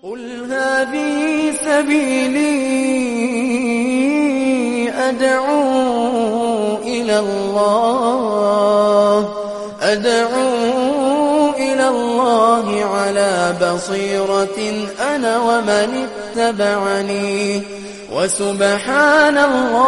قل هذه سبيلي أدعو إلى الله أدعو إلى الله على بصيرة أنا ومن اتبعني وسبحان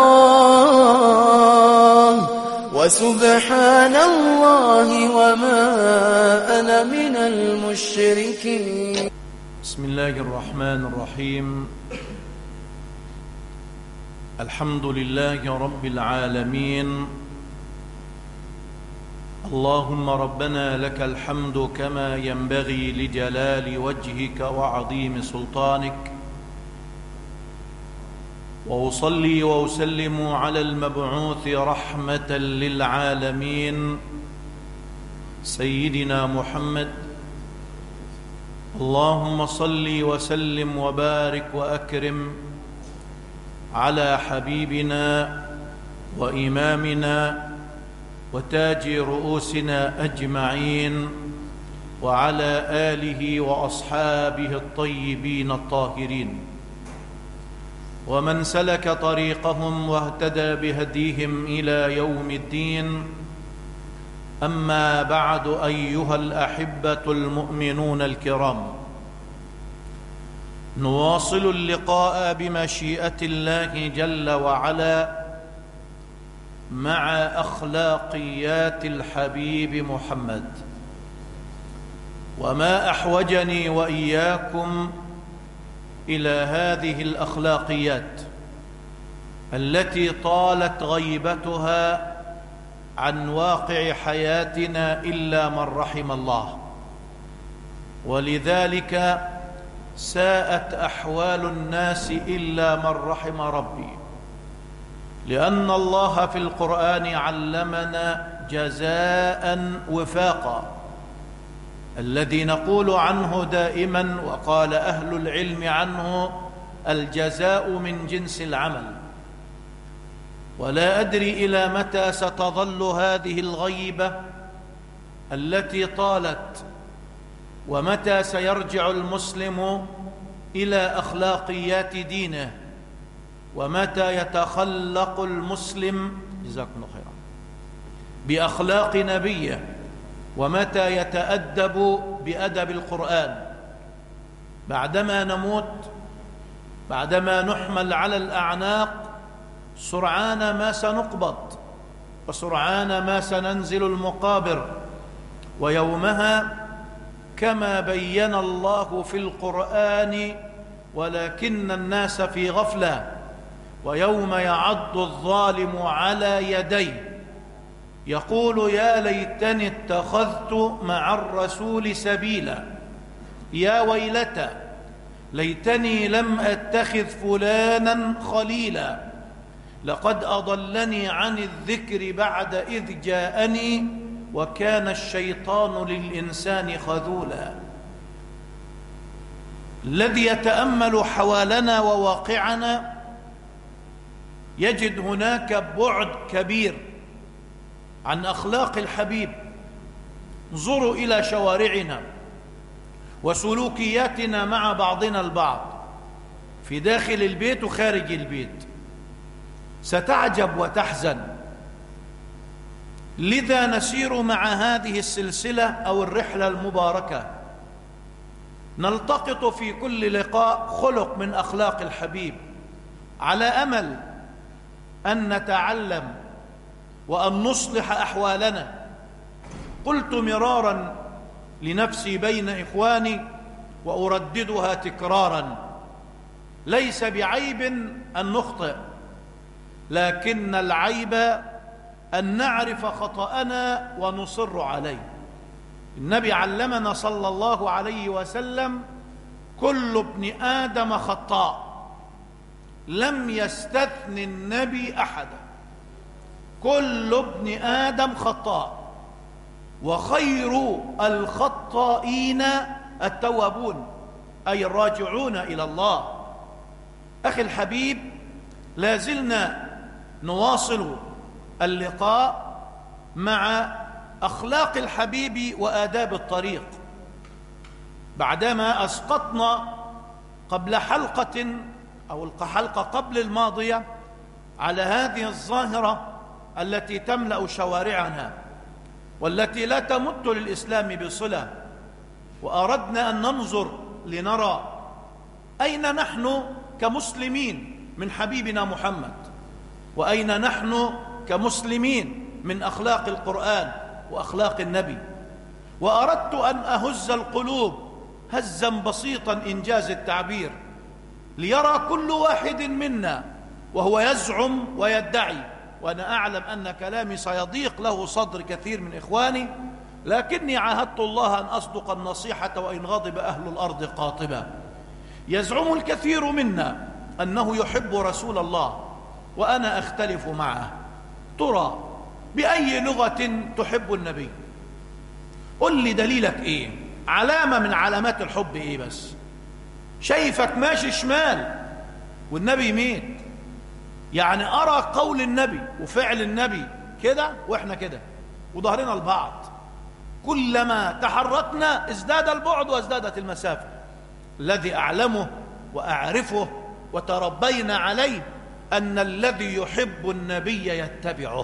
الله وسبحان الله وما أنا من المشركين بسم الله الرحمن الرحيم الحمد لله رب العالمين اللهم ربنا لك الحمد كما ينبغي لجلال وجهك وعظيم سلطانك واصلي واسلم على المبعوث رحمه للعالمين سيدنا محمد اللهم صل وسلم وبارك واكرم على حبيبنا وامامنا وتاج رؤوسنا اجمعين وعلى اله واصحابه الطيبين الطاهرين ومن سلك طريقهم واهتدى بهديهم الى يوم الدين اما بعد ايها الاحبه المؤمنون الكرام نواصل اللقاء بمشيئه الله جل وعلا مع اخلاقيات الحبيب محمد وما احوجني واياكم الى هذه الاخلاقيات التي طالت غيبتها عن واقع حياتنا الا من رحم الله ولذلك ساءت احوال الناس الا من رحم ربي لان الله في القران علمنا جزاء وفاقا الذي نقول عنه دائما وقال اهل العلم عنه الجزاء من جنس العمل ولا ادري الى متى ستظل هذه الغيبه التي طالت ومتى سيرجع المسلم الى اخلاقيات دينه ومتى يتخلق المسلم جزاكم الله خيرا باخلاق نبيه ومتى يتادب بادب القران بعدما نموت بعدما نحمل على الاعناق سرعان ما سنقبض وسرعان ما سننزل المقابر ويومها كما بين الله في القران ولكن الناس في غفله ويوم يعض الظالم على يديه يقول يا ليتني اتخذت مع الرسول سبيلا يا ويلتى ليتني لم اتخذ فلانا خليلا لقد اضلني عن الذكر بعد اذ جاءني وكان الشيطان للانسان خذولا الذي يتامل حوالنا وواقعنا يجد هناك بعد كبير عن اخلاق الحبيب انظروا الى شوارعنا وسلوكياتنا مع بعضنا البعض في داخل البيت وخارج البيت ستعجب وتحزن لذا نسير مع هذه السلسله او الرحله المباركه نلتقط في كل لقاء خلق من اخلاق الحبيب على امل ان نتعلم وان نصلح احوالنا قلت مرارا لنفسي بين اخواني وارددها تكرارا ليس بعيب ان نخطئ لكن العيب ان نعرف خطانا ونصر عليه النبي علمنا صلى الله عليه وسلم كل ابن ادم خطاء لم يستثن النبي احدا كل ابن ادم خطاء وخير الخطائين التوابون اي الراجعون الى الله اخي الحبيب لا زلنا نواصل اللقاء مع اخلاق الحبيب واداب الطريق بعدما اسقطنا قبل حلقة أو الحلقة قبل الماضية على هذه الظاهرة التي تملأ شوارعنا والتي لا تمت للإسلام بصلة وأردنا أن ننظر لنرى أين نحن كمسلمين من حبيبنا محمد وأين نحن كمسلمين من أخلاق القرآن وأخلاق النبي وأردت أن أهز القلوب هزا بسيطا إنجاز التعبير ليرى كل واحد منا وهو يزعم ويدعي وأنا أعلم أن كلامي سيضيق له صدر كثير من إخواني لكني عاهدت الله أن أصدق النصيحة وإن غضب أهل الأرض قاطبا يزعم الكثير منا أنه يحب رسول الله وأنا أختلف معه ترى بأي لغة تحب النبي قل لي دليلك إيه علامة من علامات الحب إيه بس شايفك ماشي شمال والنبي مين يعني أرى قول النبي وفعل النبي كده وإحنا كده وظهرنا البعض كلما تحركنا ازداد البعد وازدادت المسافة الذي أعلمه وأعرفه وتربينا عليه أن الذي يحب النبي يتبعه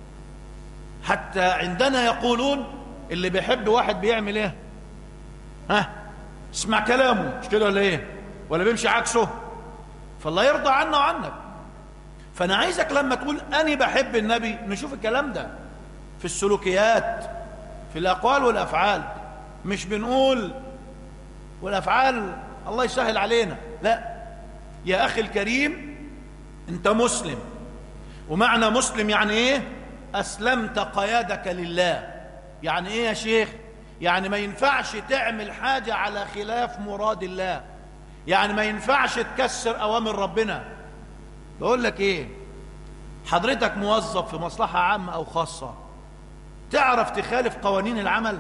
حتى عندنا يقولون اللي بيحب واحد بيعمل ايه ها اسمع كلامه مش كده ولا ايه ولا بيمشي عكسه فالله يرضى عنا وعنك فانا عايزك لما تقول اني بحب النبي نشوف الكلام ده في السلوكيات في الاقوال والافعال مش بنقول والافعال الله يسهل علينا لا يا اخي الكريم انت مسلم ومعنى مسلم يعني ايه اسلمت قيادك لله يعني ايه يا شيخ يعني ما ينفعش تعمل حاجة على خلاف مراد الله يعني ما ينفعش تكسر اوامر ربنا بقول لك ايه حضرتك موظف في مصلحة عامة او خاصة تعرف تخالف قوانين العمل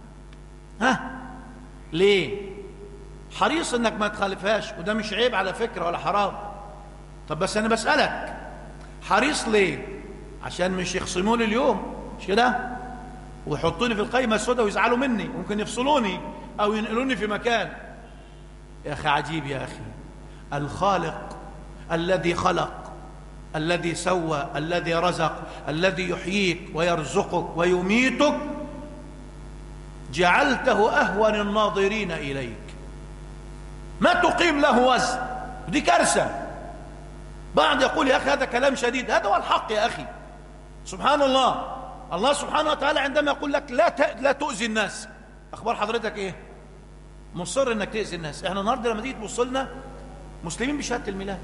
ها ليه حريص انك ما تخالفهاش وده مش عيب على فكرة ولا حرام طب بس انا بسألك حريص ليه عشان مش يخصموني اليوم مش كده ويحطوني في القائمة السوداء ويزعلوا مني ممكن يفصلوني او ينقلوني في مكان يا اخي عجيب يا اخي الخالق الذي خلق الذي سوى الذي رزق الذي يحييك ويرزقك ويميتك جعلته اهون الناظرين اليك ما تقيم له وزن ودي كارثه بعض يقول يا اخي هذا كلام شديد هذا هو الحق يا اخي سبحان الله الله سبحانه وتعالى عندما يقول لك لا لا تؤذي الناس اخبار حضرتك ايه مصر انك تؤذي الناس احنا النهارده لما تيجي تبص لنا مسلمين بشهاده الميلاد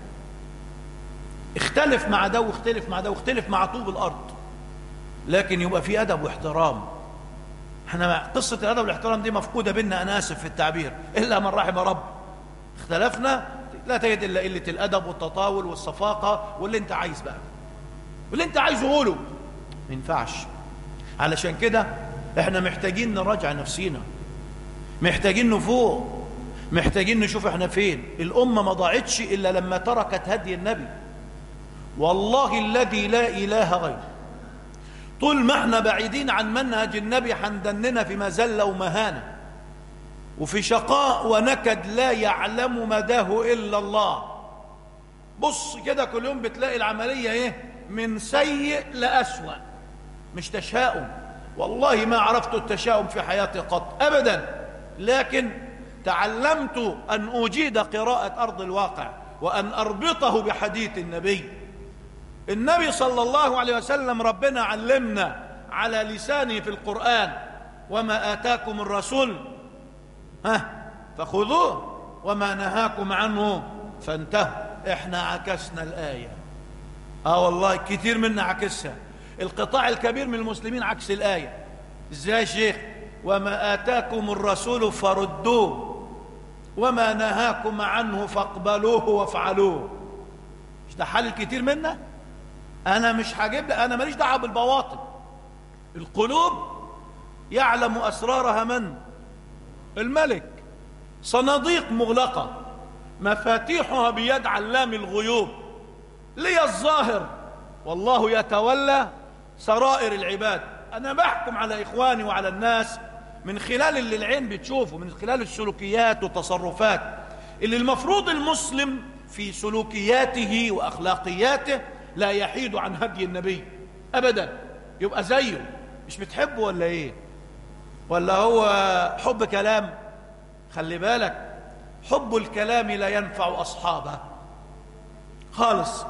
اختلف مع ده واختلف مع ده واختلف مع طوب الارض لكن يبقى في ادب واحترام احنا قصه الادب والاحترام دي مفقوده بينا انا اسف في التعبير الا من رحم رب اختلفنا لا تجد الا قله الادب والتطاول والصفاقه واللي انت عايز بقى واللي انت عايزه قوله ما ينفعش علشان كده احنا محتاجين نراجع نفسينا محتاجين نفوق محتاجين نشوف احنا فين الامه ما ضاعتش الا لما تركت هدي النبي والله الذي لا اله غيره طول ما احنا بعيدين عن منهج النبي حندننا في مذله ومهانه وفي شقاء ونكد لا يعلم مداه الا الله بص كده كل يوم بتلاقي العمليه ايه من سيء لاسوا مش تشاؤم والله ما عرفت التشاؤم في حياتي قط ابدا لكن تعلمت ان اجيد قراءه ارض الواقع وان اربطه بحديث النبي النبي صلى الله عليه وسلم ربنا علمنا على لسانه في القران وما اتاكم الرسول ها فخذوه وما نهاكم عنه فانتهوا احنا عكسنا الايه اه والله كتير منا عكسها القطاع الكبير من المسلمين عكس الايه ازاي يا شيخ وما اتاكم الرسول فردوه وما نهاكم عنه فاقبلوه وافعلوه مش ده حال الكتير منا انا مش هجيب انا ماليش دعوه بالبواطن القلوب يعلم اسرارها من الملك صناديق مغلقه مفاتيحها بيد علام الغيوب لي الظاهر والله يتولى سرائر العباد انا بحكم على اخواني وعلى الناس من خلال اللي العين بتشوفه من خلال السلوكيات والتصرفات اللي المفروض المسلم في سلوكياته وأخلاقياته لا يحيد عن هدي النبي أبدا يبقى زيه مش بتحبه ولا ايه ولا هو حب كلام خلي بالك حب الكلام لا ينفع أصحابه خالص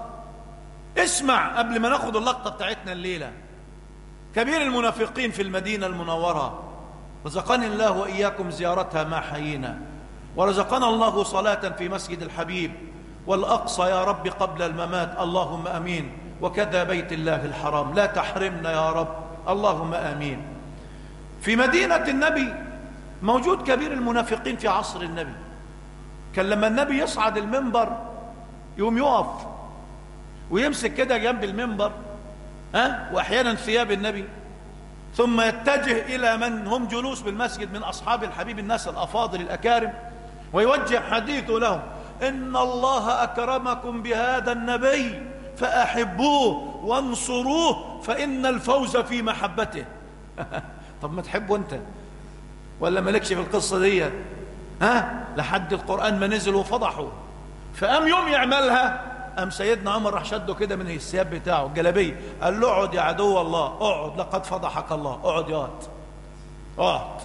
اسمع قبل ما ناخد اللقطة بتاعتنا الليلة كبير المنافقين في المدينة المنورة رزقني الله وإياكم زيارتها ما حيينا ورزقنا الله صلاة في مسجد الحبيب والأقصى يا رب قبل الممات اللهم أمين وكذا بيت الله الحرام لا تحرمنا يا رب اللهم آمين في مدينة النبي موجود كبير المنافقين في عصر النبي كان لما النبي يصعد المنبر يقوم يقف ويمسك كده جنب المنبر ها واحيانا ثياب النبي ثم يتجه الى من هم جلوس بالمسجد من اصحاب الحبيب الناس الافاضل الاكارم ويوجه حديثه لهم ان الله اكرمكم بهذا النبي فاحبوه وانصروه فان الفوز في محبته طب ما تحبه انت ولا مالكش في القصه دي ها لحد القران ما نزل وفضحوا فقام يوم يعملها قام سيدنا عمر راح شده كده من الثياب بتاعه الجلابيه قال له اقعد يا عدو الله اقعد لقد فضحك الله اقعد يا واد اقعد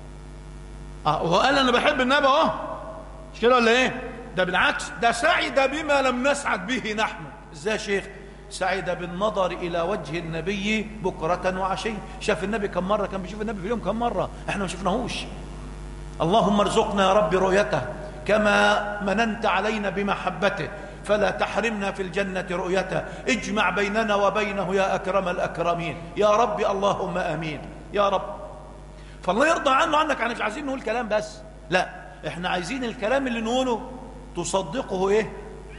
اه وهو قال انا بحب النبي اهو مش كده ولا ايه ده بالعكس ده سعد بما لم نسعد به نحن ازاي يا شيخ سعد بالنظر الى وجه النبي بكره وعشيه شاف النبي كم مره كان بيشوف النبي في اليوم كم مره احنا ما شفناهوش اللهم ارزقنا يا رب رؤيته كما مننت علينا بمحبته فلا تحرمنا في الجنة رؤيته اجمع بيننا وبينه يا أكرم الأكرمين يا رب اللهم آمين يا رب فالله يرضى عنه عنك يعني مش عايزين نقول كلام بس لا احنا عايزين الكلام اللي نقوله تصدقه ايه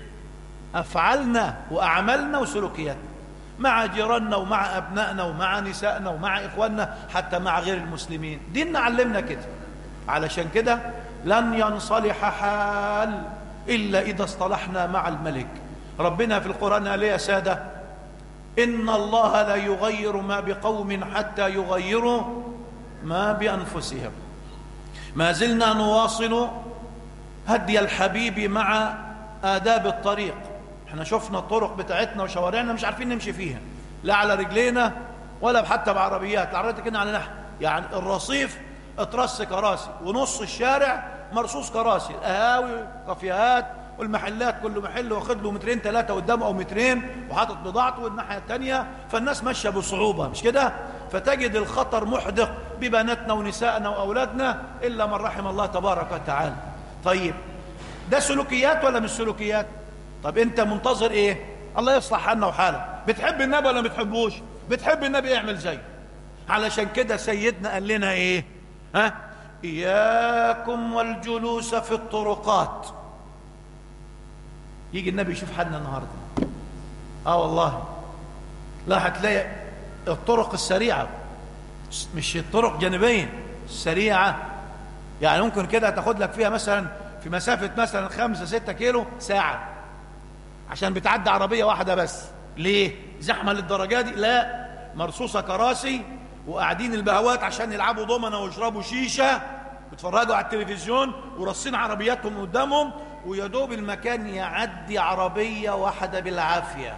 أفعالنا وأعمالنا وسلوكياتنا مع جيراننا ومع أبنائنا ومع نسائنا ومع إخواننا حتى مع غير المسلمين ديننا علمنا كده علشان كده لن ينصلح حال إلا إذا اصطلحنا مع الملك ربنا في القرآن قال يا سادة إن الله لا يغير ما بقوم حتى يغيروا ما بأنفسهم ما زلنا نواصل هدي الحبيب مع آداب الطريق احنا شفنا الطرق بتاعتنا وشوارعنا مش عارفين نمشي فيها لا على رجلينا ولا حتى بعربيات العربيات كده على نحن يعني الرصيف اترص كراسي ونص الشارع مرصوص كراسي القهاوي كافيهات والمحلات كل محل واخد له مترين ثلاثة قدامه أو مترين وحاطط بضاعته والناحية الثانية فالناس ماشية بصعوبة مش كده فتجد الخطر محدق ببناتنا ونسائنا وأولادنا إلا من رحم الله تبارك وتعالى طيب ده سلوكيات ولا مش سلوكيات طب أنت منتظر إيه الله يصلح عنا وحالك بتحب النبي ولا ما بتحبوش بتحب النبي اعمل زيه علشان كده سيدنا قال لنا إيه ها إياكم والجلوس في الطرقات يجي النبي يشوف حالنا النهاردة آه والله لا هتلاقي الطرق السريعة مش الطرق جانبية السريعة يعني ممكن كده تاخد لك فيها مثلا في مسافة مثلا خمسة ستة كيلو ساعة عشان بتعدي عربية واحدة بس ليه زحمة للدرجة دي لا مرصوصة كراسي وقاعدين البهوات عشان يلعبوا دومنا ويشربوا شيشة بيتفرجوا على التلفزيون ورصين عربياتهم قدامهم ويا دوب المكان يعدي عربية واحدة بالعافية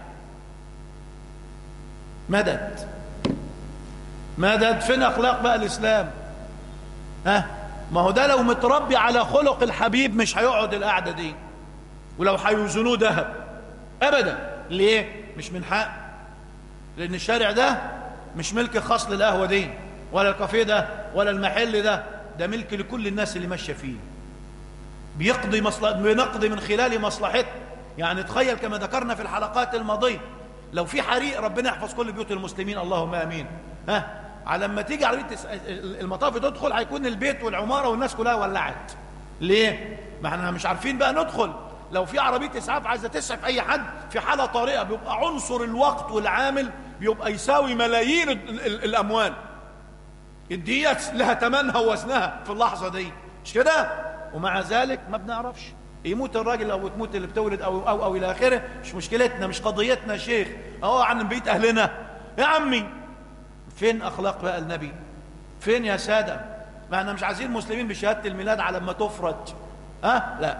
مدد مدد فين أخلاق بقى الإسلام ها ما هو ده لو متربي على خلق الحبيب مش هيقعد القعدة دي ولو هيوزنوه ذهب أبدا ليه مش من حق لأن الشارع ده مش ملك خاص للقهوة دي ولا الكافيه ده ولا المحل ده ده ملك لكل الناس اللي ماشيه فيه بيقضي مصلحة بنقضي من خلال مصلحته يعني تخيل كما ذكرنا في الحلقات الماضية لو في حريق ربنا يحفظ كل بيوت المسلمين اللهم امين ها على لما تيجي عربيه المطاف تدخل هيكون البيت والعماره والناس كلها ولعت ليه ما احنا مش عارفين بقى ندخل لو في عربيه اسعاف عايزه تسعف اي حد في حاله طارئه بيبقى عنصر الوقت والعامل بيبقى يساوي ملايين الاموال الديت لها ثمنها ووزنها في اللحظه دي مش كده ومع ذلك ما بنعرفش يموت الراجل او تموت اللي بتولد او او او الى اخره مش مشكلتنا مش قضيتنا يا شيخ اهو عن بيت اهلنا يا عمي فين اخلاق بقى النبي فين يا ساده ما احنا مش عايزين مسلمين بشهاده الميلاد على ما تفرج ها لا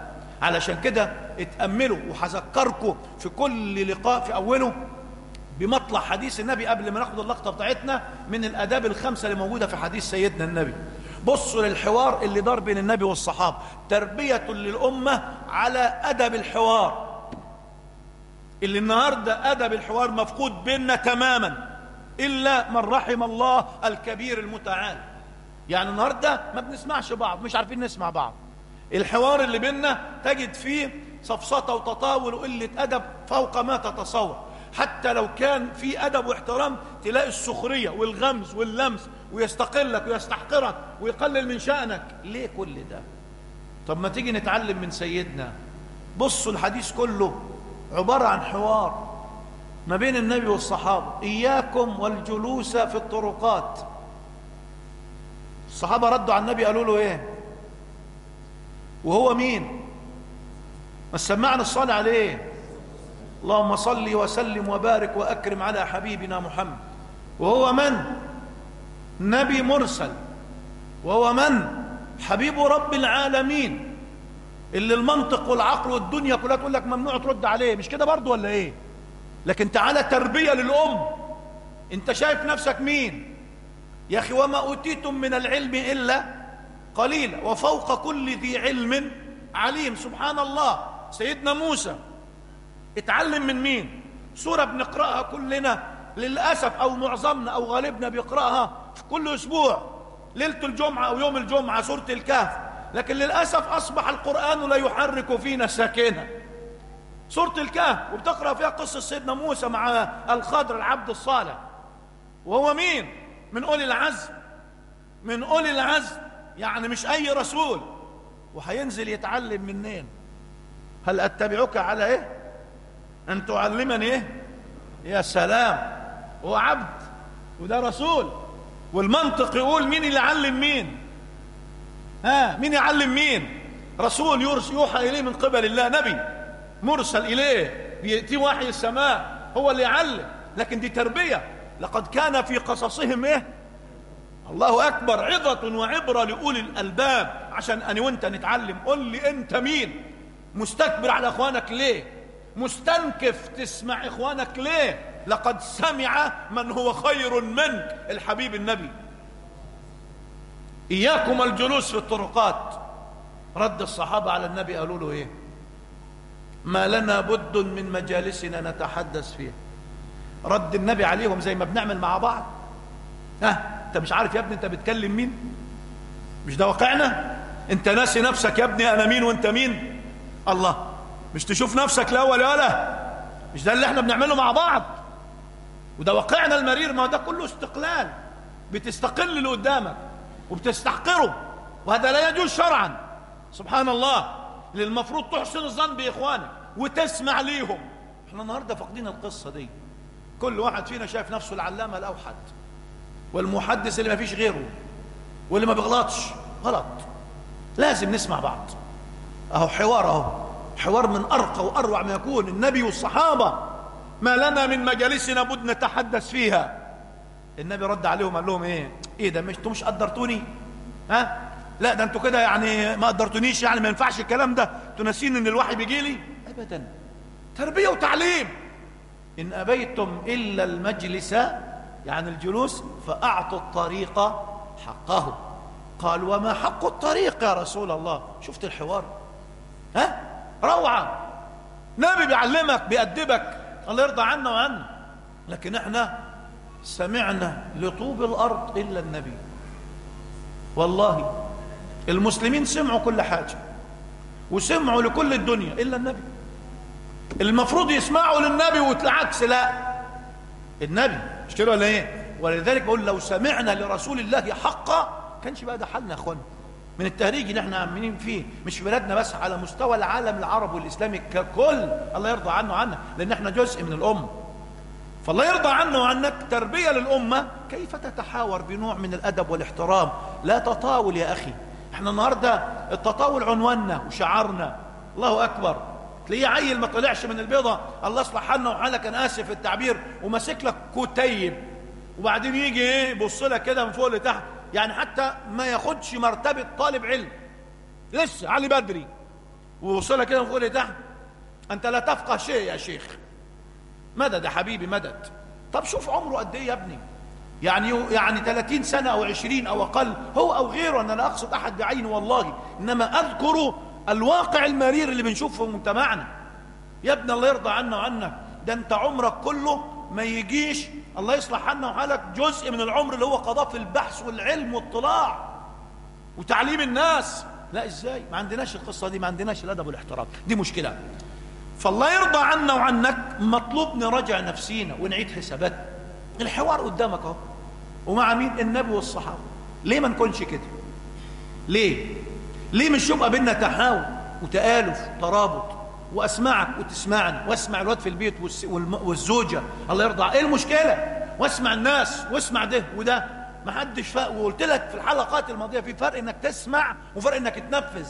علشان كده اتأملوا وهذكركم في كل لقاء في أوله بمطلع حديث النبي قبل ما ناخد اللقطة بتاعتنا من الآداب الخمسة اللي موجودة في حديث سيدنا النبي بصوا للحوار اللي دار بين النبي والصحابة تربية للأمة على أدب الحوار اللي النهاردة أدب الحوار مفقود بيننا تماما إلا من رحم الله الكبير المتعال يعني النهاردة ما بنسمعش بعض مش عارفين نسمع بعض الحوار اللي بيننا تجد فيه سفسطة وتطاول وقلة أدب فوق ما تتصور حتى لو كان في أدب واحترام تلاقي السخرية والغمز واللمس ويستقلك ويستحقرك ويقلل من شأنك ليه كل ده طب ما تيجي نتعلم من سيدنا بصوا الحديث كله عبارة عن حوار ما بين النبي والصحابة إياكم والجلوس في الطرقات الصحابة ردوا على النبي قالوا له إيه وهو مين ما سمعنا الصلاة عليه اللهم صل وسلم وبارك وأكرم على حبيبنا محمد وهو من نبي مرسل وهو من حبيب رب العالمين اللي المنطق والعقل والدنيا كلها تقول لك ممنوع ترد عليه مش كده برضه ولا ايه لكن تعالى تربية للأم انت شايف نفسك مين يا أخي وما أوتيتم من العلم إلا قليلا وفوق كل ذي علم عليم سبحان الله سيدنا موسى اتعلم من مين سورة بنقرأها كلنا للأسف أو معظمنا أو غالبنا بيقرأها في كل أسبوع ليلة الجمعة أو يوم الجمعة سورة الكهف لكن للأسف أصبح القرآن لا يحرك فينا الساكنة سورة الكهف وبتقرأ فيها قصة سيدنا موسى مع الخضر العبد الصالح وهو مين من أولي العزم من أولي العزم يعني مش أي رسول وهينزل يتعلم منين هل أتبعك على إيه أن تعلمني إيه يا سلام هو عبد وده رسول والمنطق يقول مين اللي يعلم مين ها مين يعلم مين رسول يوحى إليه من قبل الله نبي مرسل إليه بيأتي وحي السماء هو اللي يعلم لكن دي تربية لقد كان في قصصهم إيه الله أكبر عظة وعبرة لأولي الألباب عشان أنا وأنت نتعلم قل لي أنت مين مستكبر على إخوانك ليه مستنكف تسمع إخوانك ليه لقد سمع من هو خير منك الحبيب النبي إياكم الجلوس في الطرقات رد الصحابة على النبي قالوا له إيه ما لنا بد من مجالسنا نتحدث فيها رد النبي عليهم زي ما بنعمل مع بعض ها انت مش عارف يا ابني انت بتكلم مين مش ده واقعنا انت ناسي نفسك يا ابني انا مين وانت مين الله مش تشوف نفسك الاول يا ولا مش ده اللي احنا بنعمله مع بعض وده واقعنا المرير ما ده كله استقلال بتستقل اللي قدامك وبتستحقره وهذا لا يجوز شرعا سبحان الله اللي المفروض تحسن الظن باخوانك وتسمع ليهم احنا النهارده فاقدين القصه دي كل واحد فينا شايف نفسه العلامه الاوحد والمحدث اللي ما فيش غيره واللي ما بيغلطش غلط لازم نسمع بعض اهو حوار اهو حوار من ارقى واروع ما يكون النبي والصحابه ما لنا من مجالسنا بد نتحدث فيها النبي رد عليهم قال لهم ايه ايه ده مش انتوا مش قدرتوني ها لا ده انتوا كده يعني ما قدرتونيش يعني ما ينفعش الكلام ده انتوا ناسين ان الوحي بيجي لي ابدا تربيه وتعليم ان ابيتم الا المجلس يعني الجلوس فاعطوا الطريق حقه قال وما حق الطريق يا رسول الله شفت الحوار ها روعه نبي بيعلمك بيأدبك الله يرضى عنا وعنا لكن احنا سمعنا لطوب الارض الا النبي والله المسلمين سمعوا كل حاجه وسمعوا لكل الدنيا الا النبي المفروض يسمعوا للنبي والعكس لا النبي مش كده ولا ايه ولذلك بقول لو سمعنا لرسول الله حقا كانش بقى ده حالنا يا اخوانا من التهريج اللي احنا عاملين فيه مش في بلادنا بس على مستوى العالم العربي والاسلامي ككل الله يرضى عنه وعنا لان احنا جزء من الامه فالله يرضى عنه وعنك تربيه للامه كيف تتحاور بنوع من الادب والاحترام لا تطاول يا اخي احنا النهارده التطاول عنواننا وشعارنا الله اكبر تلاقيه عيل ما طلعش من البيضه الله يصلح حالنا وحالك انا اسف في التعبير وماسك لك كتيب وبعدين يجي ايه يبص لك كده من فوق لتحت يعني حتى ما ياخدش مرتبه طالب علم لسه علي بدري ووصلها كده من فوق لتحت انت لا تفقه شيء يا شيخ مدد يا حبيبي مدد طب شوف عمره قد ايه يا ابني يعني يعني 30 سنة أو 20 أو أقل هو أو غيره أنا لا أقصد أحد بعينه والله إنما أذكر الواقع المرير اللي بنشوفه في مجتمعنا يا ابن الله يرضى عنا وعنك ده أنت عمرك كله ما يجيش الله يصلح حالنا وحالك جزء من العمر اللي هو قضاه في البحث والعلم والاطلاع وتعليم الناس لا ازاي ما عندناش القصة دي ما عندناش الأدب والاحترام دي مشكلة فالله يرضى عنا وعنك مطلوب نراجع نفسينا ونعيد حساباتنا الحوار قدامك اهو ومع مين النبي والصحابه ليه ما نكونش كده ليه ليه مش يبقى بينا تحاور وتآلف وترابط واسمعك وتسمعني واسمع الواد في البيت والزوجه الله يرضى ايه المشكله واسمع الناس واسمع ده وده ما حدش فاق وقلت لك في الحلقات الماضيه في فرق انك تسمع وفرق انك تنفذ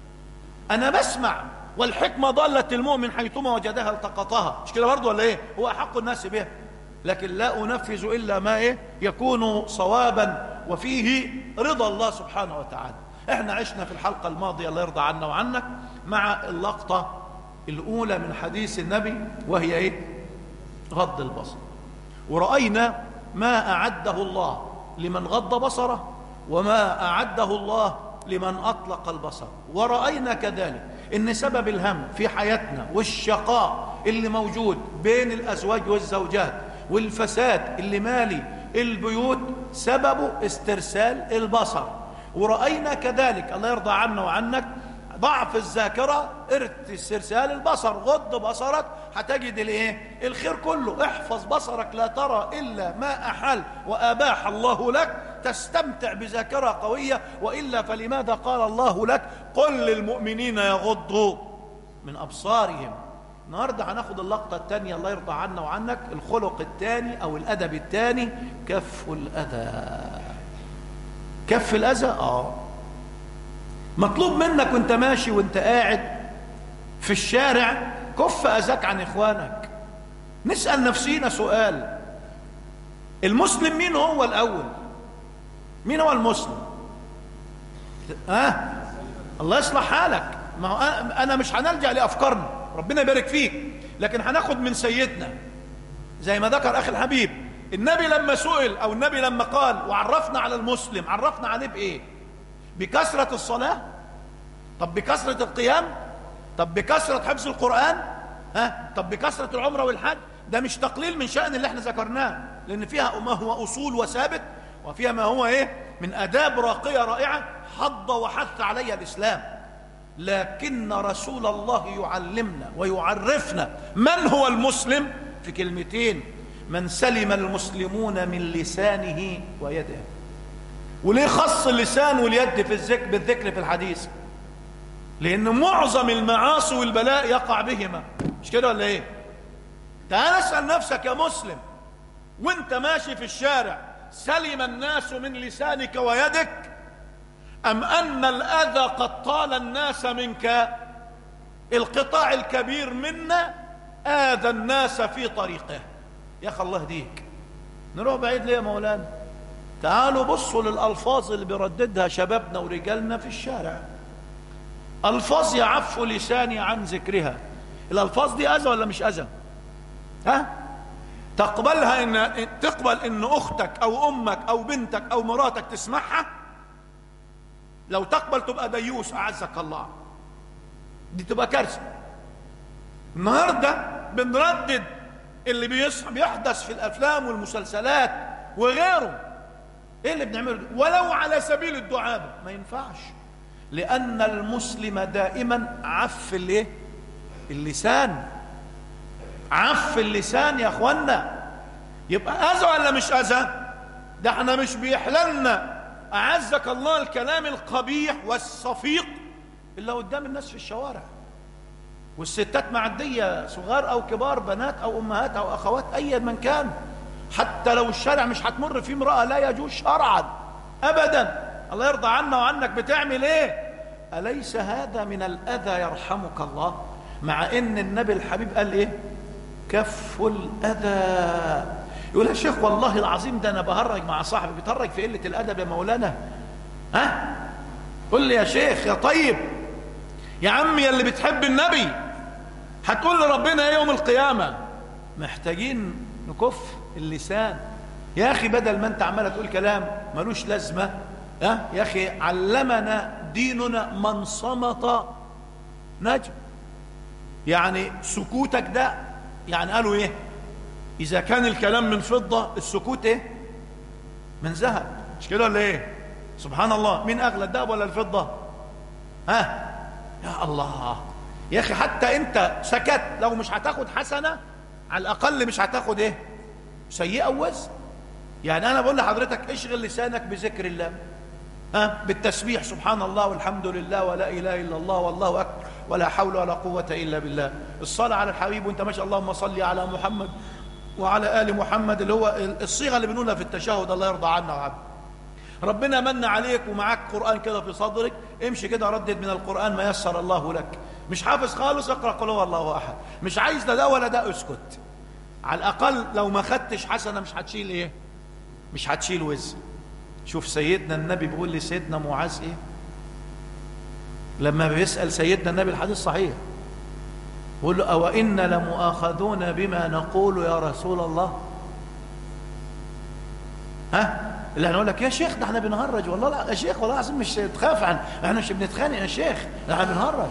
انا بسمع والحكمه ضاله المؤمن حيثما وجدها التقطها مش كده برضه ولا ايه هو احق الناس بها لكن لا أنفذ إلا ما إيه يكون صوابا وفيه رضا الله سبحانه وتعالى احنا عشنا في الحلقة الماضية الله يرضى عنا وعنك مع اللقطة الأولى من حديث النبي وهي إيه غض البصر ورأينا ما أعده الله لمن غض بصره وما أعده الله لمن أطلق البصر ورأينا كذلك إن سبب الهم في حياتنا والشقاء اللي موجود بين الأزواج والزوجات والفساد اللي مالي البيوت سببه استرسال البصر ورأينا كذلك الله يرضى عنا وعنك ضعف الذاكرة استرسال البصر غض بصرك هتجد الايه الخير كله احفظ بصرك لا ترى إلا ما أحل وأباح الله لك تستمتع بذاكرة قوية وإلا فلماذا قال الله لك قل للمؤمنين يغضوا من أبصارهم النهارده هناخد اللقطة الثانية الله يرضى عنا وعنك الخلق الثاني أو الأدب الثاني كف الأذى كف الأذى آه مطلوب منك وانت ماشي وانت قاعد في الشارع كف أذاك عن إخوانك نسأل نفسينا سؤال المسلم مين هو الأول مين هو المسلم ها آه؟ الله يصلح حالك ما هو أنا مش هنلجأ لأفكارنا ربنا يبارك فيك لكن هناخد من سيدنا زي ما ذكر أخي الحبيب النبي لما سئل أو النبي لما قال وعرفنا على المسلم عرفنا عليه بإيه بكثرة الصلاة طب بكثرة القيام طب بكثرة حفظ القرآن ها طب بكثرة العمرة والحج ده مش تقليل من شأن اللي احنا ذكرناه لأن فيها ما هو أصول وثابت وفيها ما هو إيه من أداب راقية رائعة حض وحث عليها الإسلام لكن رسول الله يعلمنا ويعرفنا من هو المسلم في كلمتين من سلم المسلمون من لسانه ويده وليه خص اللسان واليد في الذكر بالذكر في الحديث لان معظم المعاصي والبلاء يقع بهما مش كده ولا ايه تعال اسال نفسك يا مسلم وانت ماشي في الشارع سلم الناس من لسانك ويدك أم أن الأذى قد طال الناس منك القطاع الكبير منا آذى الناس في طريقه يا أخي الله يهديك نروح بعيد ليه يا مولانا تعالوا بصوا للألفاظ اللي بيرددها شبابنا ورجالنا في الشارع ألفاظ يعف لساني عن ذكرها الألفاظ دي أذى ولا مش أذى ها تقبلها إن تقبل إن أختك أو أمك أو بنتك أو مراتك تسمعها لو تقبل تبقى ديوس أعزك الله دي تبقى كارثة النهاردة بنردد اللي بيحدث في الأفلام والمسلسلات وغيره ايه اللي بنعمله ولو على سبيل الدعابة ما ينفعش لأن المسلم دائما عف الايه اللسان عف اللسان يا اخوانا يبقى أذى ولا مش أذى ده احنا مش بيحللنا أعزك الله الكلام القبيح والصفيق إلا قدام الناس في الشوارع والستات معدية صغار أو كبار بنات أو أمهات أو أخوات أيا من كان حتى لو الشارع مش هتمر فيه امرأة لا يجوز شرعا أبدا الله يرضى عنا وعنك بتعمل إيه أليس هذا من الأذى يرحمك الله مع إن النبي الحبيب قال إيه كف الأذى يقول يا شيخ والله العظيم ده انا بهرج مع صاحبي بتهرج في قله الادب يا مولانا ها قل لي يا شيخ يا طيب يا عمي يا اللي بتحب النبي هتقول لربنا ايه يوم القيامة محتاجين نكف اللسان يا أخي بدل ما أنت عمال تقول كلام ملوش لازمة أه؟ يا أخي علمنا ديننا من صمت نجم يعني سكوتك ده يعني قالوا ايه اذا كان الكلام من فضة السكوت ايه من ذهب مش كده ولا ايه سبحان الله مين اغلى الذهب ولا الفضة ها يا الله يا اخي حتى انت سكت لو مش هتاخد حسنة على الاقل مش هتاخد ايه سيئة وزن يعني انا بقول لحضرتك اشغل لسانك بذكر الله ها بالتسبيح سبحان الله والحمد لله ولا اله الا الله والله اكبر ولا حول ولا قوة إلا بالله الصلاة على الحبيب وانت ما شاء اللهم صل على محمد وعلى آل محمد اللي هو الصيغة اللي بنقولها في التشهد الله يرضى عنا وعبد ربنا من عليك ومعاك قرآن كده في صدرك امشي كده ردد من القرآن ما يسر الله لك مش حافظ خالص اقرأ قل هو الله أحد مش عايز ده ده ولا ده اسكت على الأقل لو ما خدتش حسنة مش هتشيل ايه مش هتشيل وزن شوف سيدنا النبي بيقول لسيدنا معاذ ايه لما بيسأل سيدنا النبي الحديث صحيح يقول له أو إن لمؤاخذون بما نقول يا رسول الله ها اللي هنقول لك يا شيخ ده احنا بنهرج والله لا يا شيخ والله العظيم مش تخاف عن احنا مش بنتخانق يا شيخ ده احنا بنهرج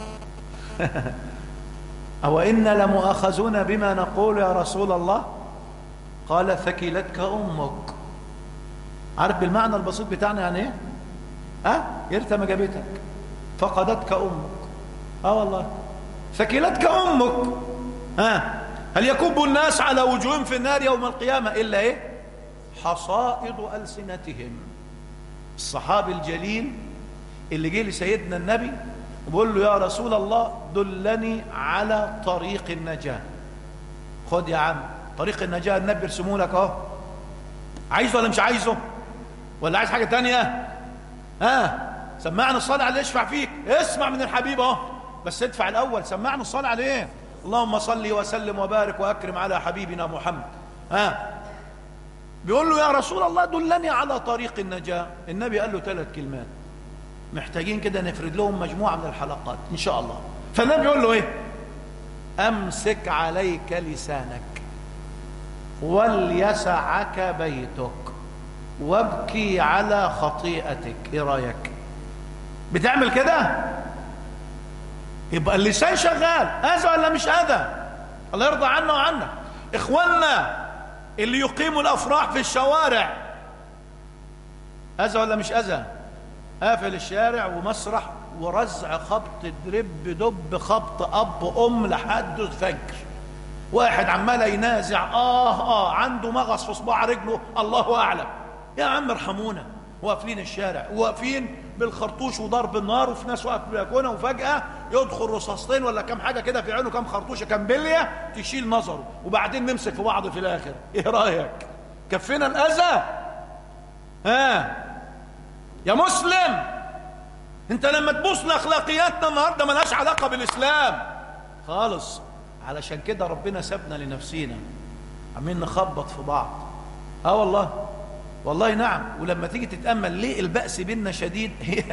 أو إن لمؤاخذون بما نقول يا رسول الله قال ثكلتك أمك عارف بالمعنى البسيط بتاعنا يعني ايه ها يرتم جابتك فقدتك أمك اه والله ثكلتك أمك ها هل يكب الناس على وجوههم في النار يوم القيامة إلا إيه حصائد ألسنتهم الصحابي الجليل اللي جه لسيدنا النبي وبقول له يا رسول الله دلني على طريق النجاة خد يا عم طريق النجاة النبي يرسمه لك اهو عايزه ولا مش عايزه ولا عايز حاجة تانية ها سمعنا الصلاة عليه يشفع فيك اسمع من الحبيب اهو بس ادفع الاول سمعنا الصلاة عليه اللهم صل وسلم وبارك واكرم على حبيبنا محمد ها بيقول له يا رسول الله دلني على طريق النجاة النبي قال له ثلاث كلمات محتاجين كده نفرد لهم مجموعة من الحلقات إن شاء الله فالنبي يقول له إيه أمسك عليك لسانك وليسعك بيتك وابكي على خطيئتك إيه رأيك بتعمل كده يبقى اللسان شغال أذى ولا مش أذى الله يرضى عنا وعنك إخواننا اللي يقيموا الأفراح في الشوارع أذى ولا مش أذى قافل الشارع ومسرح ورزع خبط درب دب خبط اب ام لحد الفجر واحد عمال ينازع اه اه عنده مغص في صباع رجله الله اعلم يا عم ارحمونا واقفين الشارع واقفين بالخرطوش وضرب النار وفي ناس واقف بلكونه وفجاه يدخل رصاصتين ولا كم حاجه كده في عينه كم خرطوشه كم بليه تشيل نظره وبعدين نمسك في بعض في الاخر ايه رايك كفينا الاذى ها يا مسلم انت لما تبص لاخلاقياتنا النهارده ملهاش علاقه بالاسلام خالص علشان كده ربنا سابنا لنفسينا عمالين نخبط في بعض اه والله والله نعم ولما تيجي تتامل ليه الباس بيننا شديد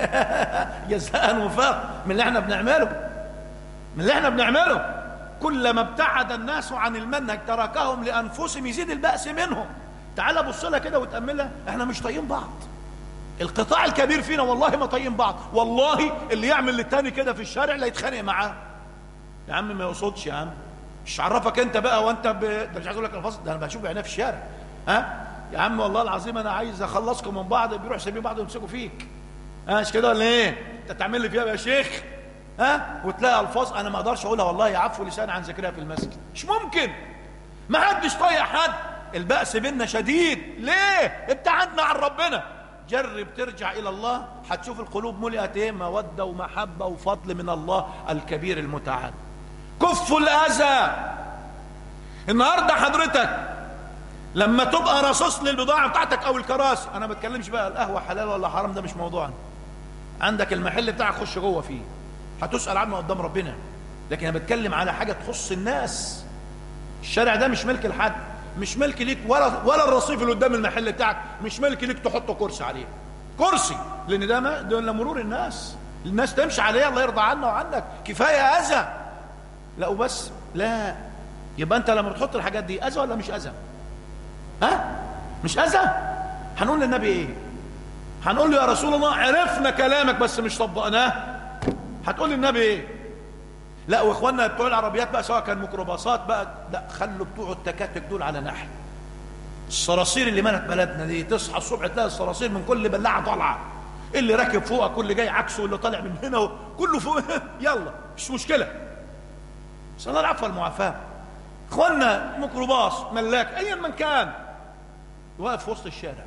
جزاء وفاق من اللي احنا بنعمله من اللي احنا بنعمله كلما ابتعد الناس عن المنهج تركهم لانفسهم يزيد الباس منهم تعال بص لها كده وتاملها احنا مش طايقين بعض القطاع الكبير فينا والله ما طايقين بعض والله اللي يعمل للتاني كده في الشارع لا يتخانق معاه يا عم ما يقصدش يا عم مش عرفك انت بقى وانت ب... ده مش عايز اقول لك الفاظ ده انا بشوف بعينيا في الشارع ها يا عم والله العظيم انا عايز اخلصكم من بعض بيروح سايبين بعض ويمسكوا فيك ها مش كده ولا ايه انت تعمل لي فيها يا شيخ ها وتلاقي الفاظ انا ما اقدرش اقولها والله يعفو لساني عن ذكرها في المسجد مش ممكن ما حدش طايق حد البأس بينا شديد ليه ابتعدنا عن ربنا جرب ترجع إلى الله هتشوف القلوب ملئت ايه مودة ومحبة وفضل من الله الكبير المتعال كف الأذى النهاردة حضرتك لما تبقى رصاص للبضاعة بتاعتك أو الكراسي أنا ما بتكلمش بقى القهوة حلال ولا حرام ده مش موضوعنا عندك المحل بتاعك خش جوه فيه هتسأل عنه قدام ربنا لكن أنا بتكلم على حاجة تخص الناس الشارع ده مش ملك لحد مش ملك ليك ولا ولا الرصيف اللي قدام المحل بتاعك مش ملك ليك تحط كرسي عليه كرسي لان ده ما ده مرور الناس الناس تمشي عليه الله يرضى عنا وعنك كفاية أذى لا وبس لا يبقى أنت لما بتحط الحاجات دي أذى ولا مش أذى ها مش أذى هنقول للنبي إيه هنقول له يا رسول الله عرفنا كلامك بس مش طبقناه هتقول للنبي إيه لا واخواننا بتوع العربيات بقى سواء كان ميكروباصات بقى لا خلوا بتوع التكاتك دول على نحل الصراصير اللي ملت بلدنا دي تصحى الصبح تلاقي الصراصير من كل بلاعه طالعه اللي راكب فوقك واللي جاي عكسه واللي طالع من هنا كله فوق يلا مش مشكله بس الله العفو والمعافاه اخوانا ميكروباص ملاك ايا من كان واقف في وسط الشارع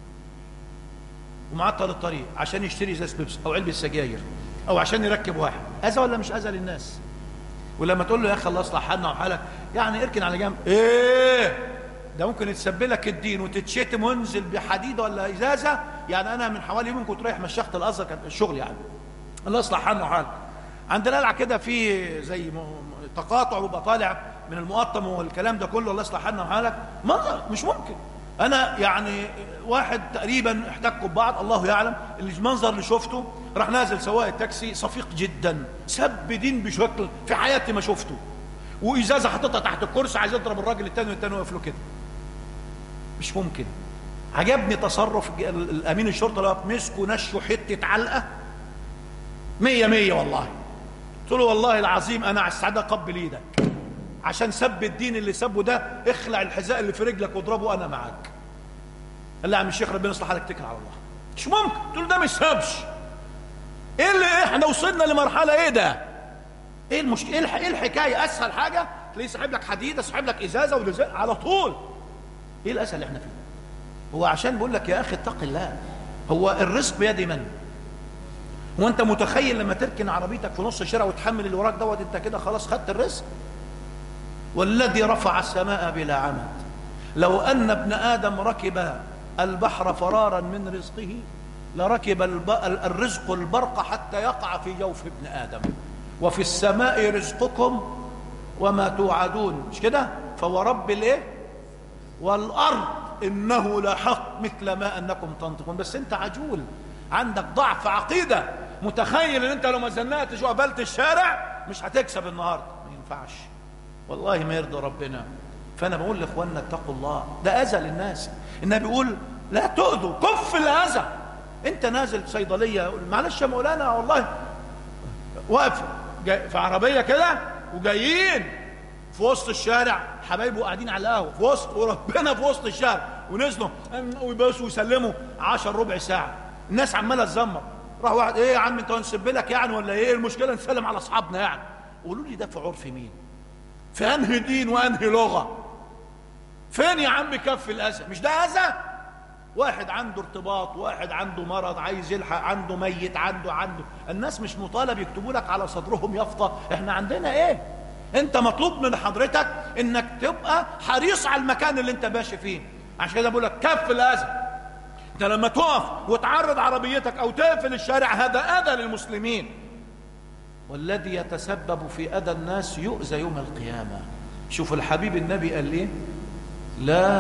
ومعطل الطريق عشان يشتري ازاز بيبس او علبه سجاير او عشان يركب واحد اذى ولا مش اذى للناس ولما تقول له يا اخي الله يصلح حالنا وحالك يعني اركن على جنب ايه ده ممكن يتسبب لك الدين وتتشتم وانزل بحديده ولا ازازه يعني انا من حوالي يومين كنت رايح مشيخه الازهر كان الشغل يعني الله يصلح حالنا وحالك عندنا قلعه كده في زي تقاطع وبقى طالع من المقطم والكلام ده كله الله يصلح حالنا وحالك منظر مش ممكن انا يعني واحد تقريبا احتكوا ببعض الله يعلم المنظر اللي شفته راح نازل سواق التاكسي صفيق جدا سب دين بشكل في حياتي ما شفته وازازه حاططها تحت الكرسي عايز يضرب الراجل التاني والتاني واقف له كده مش ممكن عجبني تصرف الامين الشرطه اللي مسكه نشوا حته علقه مية مية والله قلت له والله العظيم انا على السعاده اقبل ايدك عشان سب الدين اللي سبه ده اخلع الحذاء اللي في رجلك واضربه انا معاك قال لي يا عم الشيخ ربنا يصلح حالك اتكل على الله مش ممكن قلت له ده مش سبش ايه اللي احنا وصلنا لمرحله ايه ده ايه المشكله ايه, ايه الحكايه اسهل حاجه تلاقيه ساحب لك حديده ساحب لك ازازه ولزق على طول ايه الاسهل اللي احنا فيه هو عشان بقول لك يا اخي اتق الله هو الرزق بيد من هو انت متخيل لما تركن عربيتك في نص الشارع وتحمل اللي وراك دوت انت كده خلاص خدت الرزق والذي رفع السماء بلا عمد لو ان ابن ادم ركب البحر فرارا من رزقه لركب الرزق البرق حتى يقع في جوف ابن ادم وفي السماء رزقكم وما توعدون مش كده فورب الايه والارض انه لحق مثل ما انكم تنطقون بس انت عجول عندك ضعف عقيده متخيل ان انت لو ما زنقتش وقبلت الشارع مش هتكسب النهارده ما ينفعش والله ما يرضي ربنا فانا بقول لاخواننا اتقوا الله ده اذى للناس النبي بيقول لا تؤذوا كف الاذى انت نازل صيدليه معلش يا مولانا والله واقف في عربيه كده وجايين في وسط الشارع حبايبه قاعدين على القهوه في وسط وربنا في وسط الشارع ونزلوا ويبصوا ويسلموا 10 ربع ساعه الناس عماله تزمر راح واحد ايه يا عم انت هنسب لك يعني ولا ايه المشكله نسلم على اصحابنا يعني قولوا لي ده في عرف مين في انهي دين وانهي لغه فين يا عم كف الاذى مش ده اذى واحد عنده ارتباط واحد عنده مرض عايز يلحق عنده ميت عنده عنده الناس مش مطالب يكتبوا لك على صدرهم يافطه احنا عندنا ايه انت مطلوب من حضرتك انك تبقى حريص على المكان اللي انت ماشي فيه عشان كده بقول لك كف الاذى انت لما تقف وتعرض عربيتك او تقفل الشارع هذا اذى للمسلمين والذي يتسبب في اذى الناس يؤذى يوم القيامه شوف الحبيب النبي قال ايه لا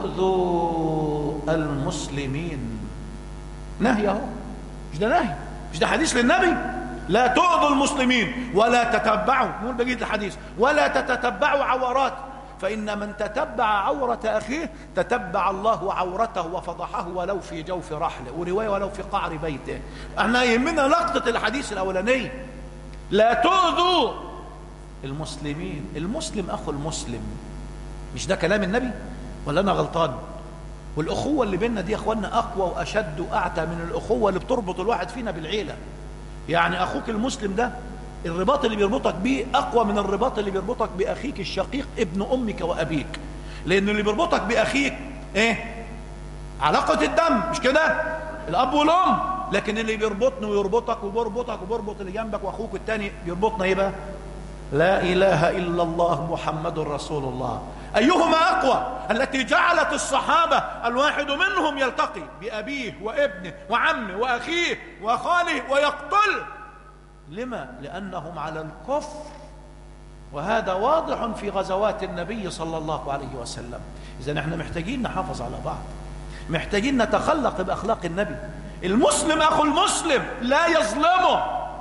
تؤذوا المسلمين نهي اهو مش ده نهي مش ده حديث للنبي لا تؤذوا المسلمين ولا تتبعوا نقول بقيه الحديث ولا تتتبعوا عورات فإن من تتبع عورة أخيه تتبع الله عورته وفضحه ولو في جوف رحله ورواية ولو في قعر بيته احنا يهمنا لقطة الحديث الأولاني لا تؤذوا المسلمين المسلم أخو المسلم مش ده كلام النبي ولا أنا غلطان والأخوة اللي بيننا دي يا أخوانا أقوى وأشد وأعتى من الأخوة اللي بتربط الواحد فينا بالعيلة يعني أخوك المسلم ده الرباط اللي بيربطك بيه أقوى من الرباط اللي بيربطك بأخيك الشقيق ابن أمك وأبيك لأن اللي بيربطك بأخيك إيه علاقة الدم مش كده الأب والأم لكن اللي بيربطني ويربطك وبيربطك وبيربط اللي جنبك وأخوك التاني بيربطنا إيه بقى لا إله إلا الله محمد رسول الله أيهما أقوى التي جعلت الصحابة الواحد منهم يلتقي بأبيه وابنه وعمه وأخيه وخاله ويقتل لما لأنهم على الكفر وهذا واضح في غزوات النبي صلى الله عليه وسلم إذا احنا محتاجين نحافظ على بعض محتاجين نتخلق بأخلاق النبي المسلم أخو المسلم لا يظلمه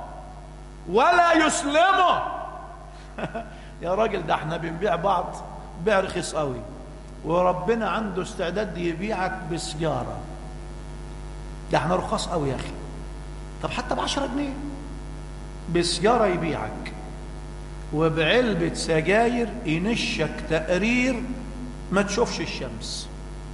ولا يسلمه يا راجل ده احنا بنبيع بعض بيع رخيص قوي وربنا عنده استعداد يبيعك بسجارة ده احنا رخاص قوي يا اخي طب حتى بعشرة جنيه بسجارة يبيعك وبعلبة سجاير ينشك تقرير ما تشوفش الشمس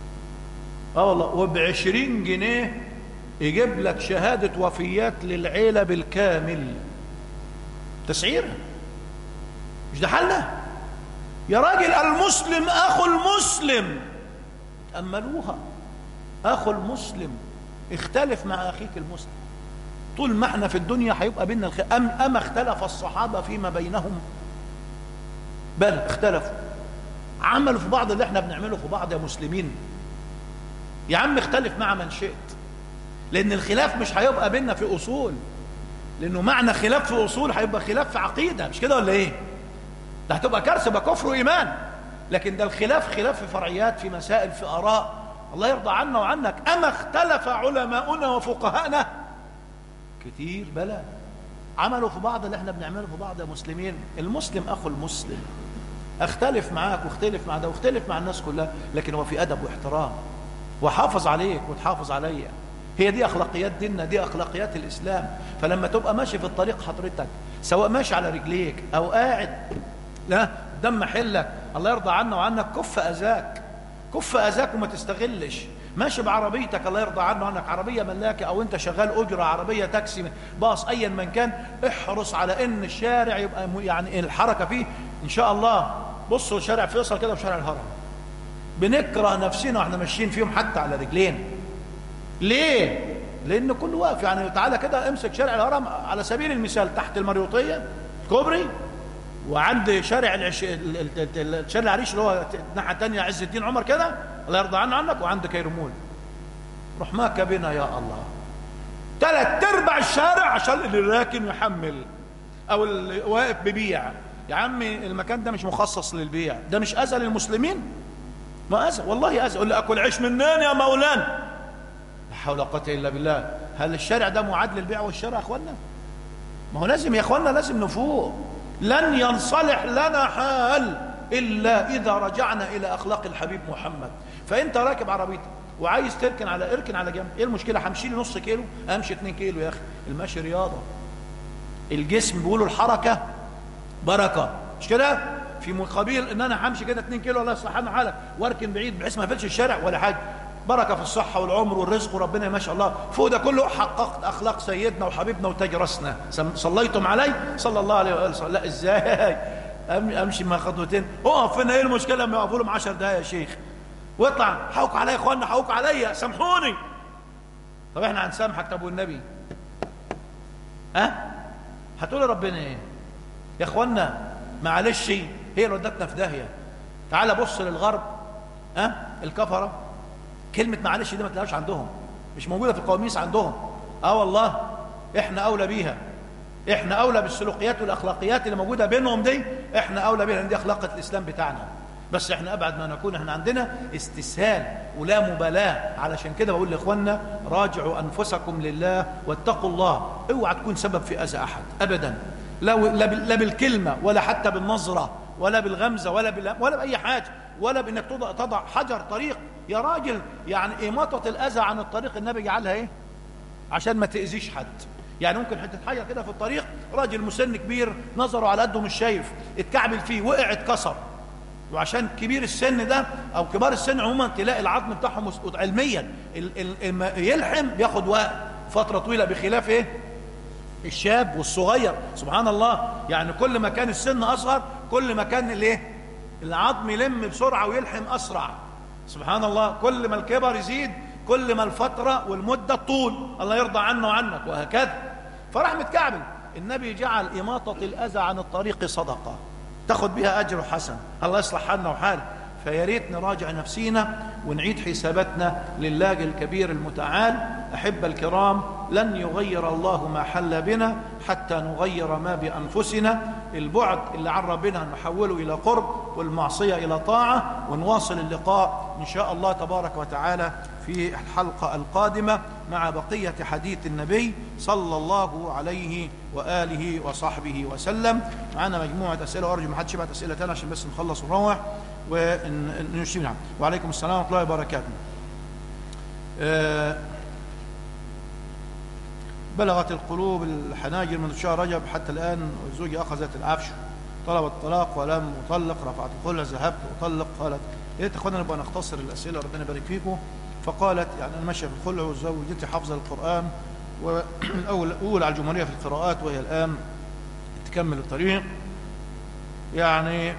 اه والله وبعشرين جنيه يجيب لك شهادة وفيات للعيلة بالكامل تسعيرها مش ده حالنا يا راجل المسلم أخو المسلم تأملوها أخو المسلم اختلف مع أخيك المسلم طول ما احنا في الدنيا هيبقى بيننا الخير أم أما اختلف الصحابة فيما بينهم بل اختلفوا عملوا في بعض اللي احنا بنعمله في بعض يا مسلمين يا عم اختلف مع من شئت لأن الخلاف مش هيبقى بيننا في أصول لأنه معنى خلاف في أصول هيبقى خلاف في عقيدة مش كده ولا إيه ده هتبقى كارثة يبقى كفر وإيمان لكن ده الخلاف خلاف في فرعيات في مسائل في آراء الله يرضى عنا وعنك أما اختلف علماؤنا وفقهاءنا كتير بلى عملوا في بعض اللي احنا بنعمله في بعض يا مسلمين المسلم أخو المسلم اختلف معاك واختلف مع ده واختلف مع الناس كلها لكن هو في أدب واحترام وحافظ عليك وتحافظ عليا هي دي أخلاقيات ديننا دي أخلاقيات الإسلام فلما تبقى ماشي في الطريق حضرتك سواء ماشي على رجليك أو قاعد لا دم محلك الله يرضى عنا وعنك كف أذاك كف أذاك وما تستغلش ماشي بعربيتك الله يرضى عنه عنك عربية ملاكة أو أنت شغال أجرة عربية تاكسي باص أيا من كان احرص على أن الشارع يبقى يعني الحركة فيه إن شاء الله بصوا شارع فيصل كده وشارع الهرم بنكره نفسنا واحنا ماشيين فيهم حتى على رجلين ليه لان كل واقف يعني تعالى كده امسك شارع الهرم على سبيل المثال تحت المريوطيه كوبري وعند شارع العش... شارع العريش اللي هو الناحيه الثانيه عز الدين عمر كده الله يرضى عنه عنك وعند كيرمول روح ماك بنا يا الله ثلاث ارباع الشارع عشان اللي راكن يحمل او اللي واقف ببيع يا عمي المكان ده مش مخصص للبيع ده مش اذى للمسلمين ما اذى والله اذى يقول لي اكل عيش منين يا مولانا لا حول ولا قوه الا بالله هل الشارع ده معاد للبيع والشراء يا اخوانا ما هو لازم يا اخوانا لازم نفوق لن ينصلح لنا حال الا اذا رجعنا الى اخلاق الحبيب محمد فانت راكب عربيتك وعايز تركن على اركن على جنب ايه المشكله همشي لي نص كيلو امشي 2 كيلو يا اخي المشي رياضه الجسم بيقولوا الحركه بركه مش كده في مقابل ان انا همشي كده 2 كيلو الله يصلح لنا حالك واركن بعيد بحيث ما اقفلش الشارع ولا حاجه بركه في الصحه والعمر والرزق وربنا ما شاء الله فوق ده كله حققت اخلاق سيدنا وحبيبنا وتاج راسنا صليتم عليه صلى الله عليه وسلم لا ازاي امشي مع خطوتين اقف فين ايه المشكله لما يقفوا لهم 10 دقايق يا شيخ واطلع حوك عليا يا اخوانا حوك عليا سامحوني طب احنا هنسامحك طب والنبي ها أه؟ هتقول ربنا ايه يا اخوانا معلش هي اللي ودتنا في داهيه تعال بص للغرب ها أه؟ الكفره كلمه معلش دي ما تلاقيهاش عندهم مش موجوده في القواميس عندهم اه والله احنا اولى بيها احنا اولى بالسلوكيات والاخلاقيات اللي موجوده بينهم دي احنا اولى بيها لان دي اخلاق الاسلام بتاعنا بس احنا ابعد ما نكون احنا عندنا استسهال ولا مبالاه علشان كده بقول لاخواننا راجعوا انفسكم لله واتقوا الله اوعى تكون سبب في اذى احد ابدا لا لا بالكلمه ولا حتى بالنظره ولا بالغمزه ولا بال ولا باي حاجه ولا بانك تضع تضع حجر طريق يا راجل يعني اماطه الاذى عن الطريق النبي جعلها ايه عشان ما تاذيش حد يعني ممكن حته حجر كده في الطريق راجل مسن كبير نظره على قده مش شايف اتكعبل فيه وقع اتكسر وعشان كبير السن ده او كبار السن عموما تلاقي العظم بتاعهم علميا يلحم بياخد وقت فتره طويله بخلاف ايه الشاب والصغير سبحان الله يعني كل ما كان السن اصغر كل ما كان الايه العظم يلم بسرعه ويلحم اسرع سبحان الله كل ما الكبر يزيد كل ما الفتره والمده طول الله يرضى عنا وعنك وهكذا فراح متكعبل النبي جعل اماطه الاذى عن الطريق صدقه تاخد بها اجر حسن الله يصلح حالنا وحالك فيا ريت نراجع نفسينا ونعيد حساباتنا لله الكبير المتعال أحب الكرام لن يغير الله ما حل بنا حتى نغير ما بأنفسنا البعد اللي عن ربنا نحوله إلى قرب والمعصية إلى طاعة ونواصل اللقاء إن شاء الله تبارك وتعالى في الحلقة القادمة مع بقية حديث النبي صلى الله عليه وآله وصحبه وسلم معنا مجموعة أسئلة وأرجو ما حدش يبعت أسئلة تانية عشان بس نخلص ونروح ونشيب نعم وعليكم السلام ورحمة الله وبركاته أه بلغت القلوب الحناجر منذ شهر رجب حتى الآن زوجي أخذت العفش طلب الطلاق ولم أطلق رفعت الخلع ذهبت أطلق قالت يا ريت اخوانا نبقى نختصر الأسئلة ربنا يبارك فيكم فقالت يعني أنا ماشية في الخلع وزوجتي حافظة القرآن والأول أول على الجمهورية في القراءات وهي الآن تكمل الطريق يعني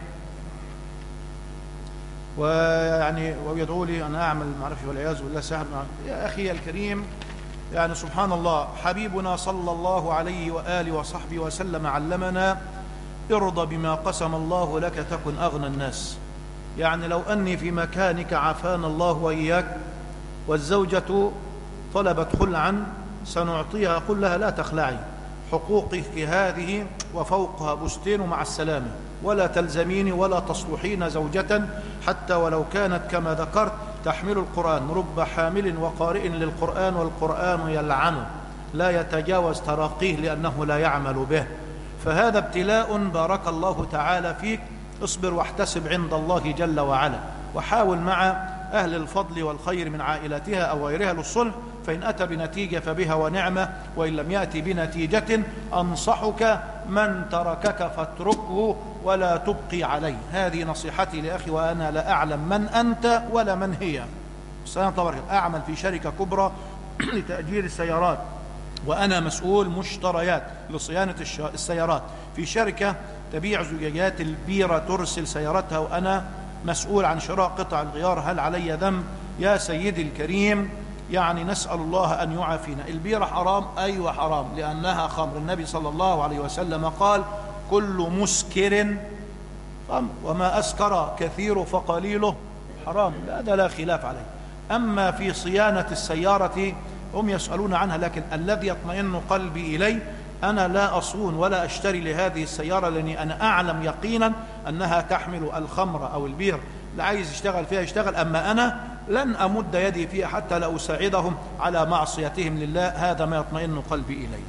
ويعني ويدعو لي أن أعمل معرفة والعياذ بالله سهل يا أخي الكريم يعني سبحان الله حبيبنا صلى الله عليه وآله وصحبه وسلم علمنا ارضى بما قسم الله لك تكن أغنى الناس يعني لو أني في مكانك عافانا الله وإياك والزوجة طلبت خلعا سنعطيها قل لها لا تخلعي حقوقك هذه وفوقها بستين مع السلامة ولا تلزميني ولا تصلحين زوجة حتى ولو كانت كما ذكرت تحمل القرآن رب حامل وقارئ للقرآن والقرآن يلعنه لا يتجاوز تراقيه لأنه لا يعمل به فهذا ابتلاء بارك الله تعالى فيك اصبر واحتسب عند الله جل وعلا وحاول مع أهل الفضل والخير من عائلتها أو غيرها للصلح فإن أتى بنتيجة فبها ونعمة وإن لم يأتي بنتيجة أنصحك من تركك فاتركه ولا تبقي عليه هذه نصيحتي لأخي وأنا لا أعلم من أنت ولا من هي سنة طبعا أعمل في شركة كبرى لتأجير السيارات وأنا مسؤول مشتريات لصيانة السيارات في شركة تبيع زجاجات البيرة ترسل سيارتها وأنا مسؤول عن شراء قطع الغيار هل علي ذنب يا سيدي الكريم يعني نسأل الله أن يعافينا البيرة حرام أيوة حرام لأنها خمر النبي صلى الله عليه وسلم قال كل مسكر خمر وما أسكر كثير فقليله حرام هذا لا خلاف عليه أما في صيانة السيارة هم يسألون عنها لكن الذي يطمئن قلبي إليه أنا لا أصون ولا أشتري لهذه السيارة لأني أنا أعلم يقينا أنها تحمل الخمر أو البير اللي عايز يشتغل فيها يشتغل أما أنا لن أمد يدي فيها حتى لا أساعدهم على معصيتهم لله هذا ما يطمئن قلبي إليه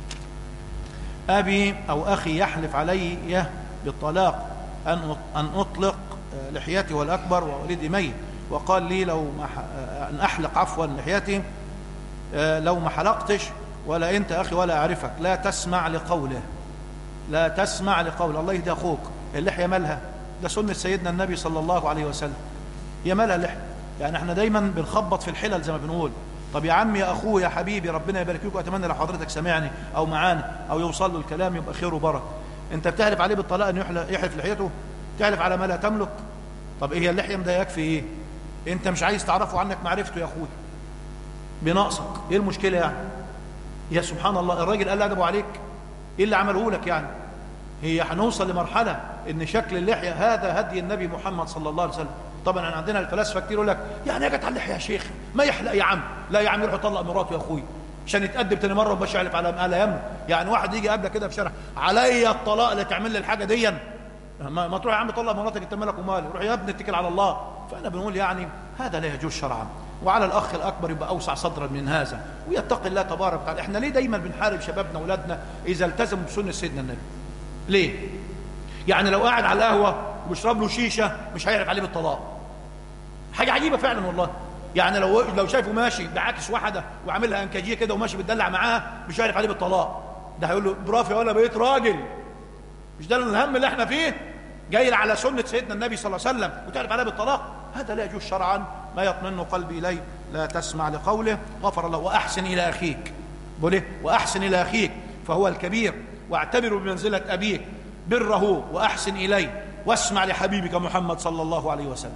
أبي أو أخي يحلف علي بالطلاق أن أن أطلق لحيتي والأكبر وولدي ميت وقال لي لو ما أن أحلق عفوا لحيتي لو ما حلقتش ولا أنت أخي ولا أعرفك لا تسمع لقوله لا تسمع لقوله الله يهدي أخوك اللحية مالها ده سنة سيدنا النبي صلى الله عليه وسلم هي مالها اللحية يعني احنا دايما بنخبط في الحلل زي ما بنقول طب يا عمي يا اخويا يا حبيبي ربنا يبارك فيك واتمنى لو حضرتك سامعني او معانا او يوصل له الكلام يبقى خير وبركه انت بتحلف عليه بالطلاق انه يحلف لحيته تحلف على ما لا تملك طب ايه هي اللحيه مضايقاك في ايه انت مش عايز تعرفه عنك معرفته يا اخويا بناقصك ايه المشكله يعني يا سبحان الله الراجل قال ادبه عليك ايه اللي عمله لك يعني هي هنوصل لمرحله ان شكل اللحيه هذا هدي النبي محمد صلى الله عليه وسلم طبعا عندنا الفلاسفه كتير يقول لك يعني اجت على اللحيه يا شيخ ما يحلق يا عم لا يا عم يروح يطلق مراته يا اخوي عشان يتقدم تاني مره ومش يعرف على ما لا يم يعني واحد يجي قبلك كده في شارع عليا الطلاق اللي تعمل لي الحاجه دي ما, ما تروح يا عم طلق مراتك انت مالك ومالي روح يا ابني اتكل على الله فانا بنقول يعني هذا لا يجوز شرعا وعلى الاخ الاكبر يبقى اوسع صدرا من هذا ويتقي الله تبارك وتعالى احنا ليه دايما بنحارب شبابنا واولادنا اذا التزموا بسنه سيدنا النبي ليه يعني لو قاعد على القهوه وبيشرب له شيشه مش هيعرف عليه بالطلاق حاجه عجيبه فعلا والله يعني لو لو شايفه ماشي بعاكس واحده وعاملها انكاجيه كده وماشي بتدلع معاها مش عارف عليه بالطلاق ده هيقول له برافو يا ولا بقيت راجل مش ده الهم اللي احنا فيه جاي على سنه سيدنا النبي صلى الله عليه وسلم وتعرف عليه بالطلاق هذا لا يجوز شرعا ما يطمئن قلبي اليه لا تسمع لقوله غفر الله واحسن الى اخيك بقول ايه واحسن الى اخيك فهو الكبير واعتبره بمنزله ابيك بره واحسن اليه واسمع لحبيبك محمد صلى الله عليه وسلم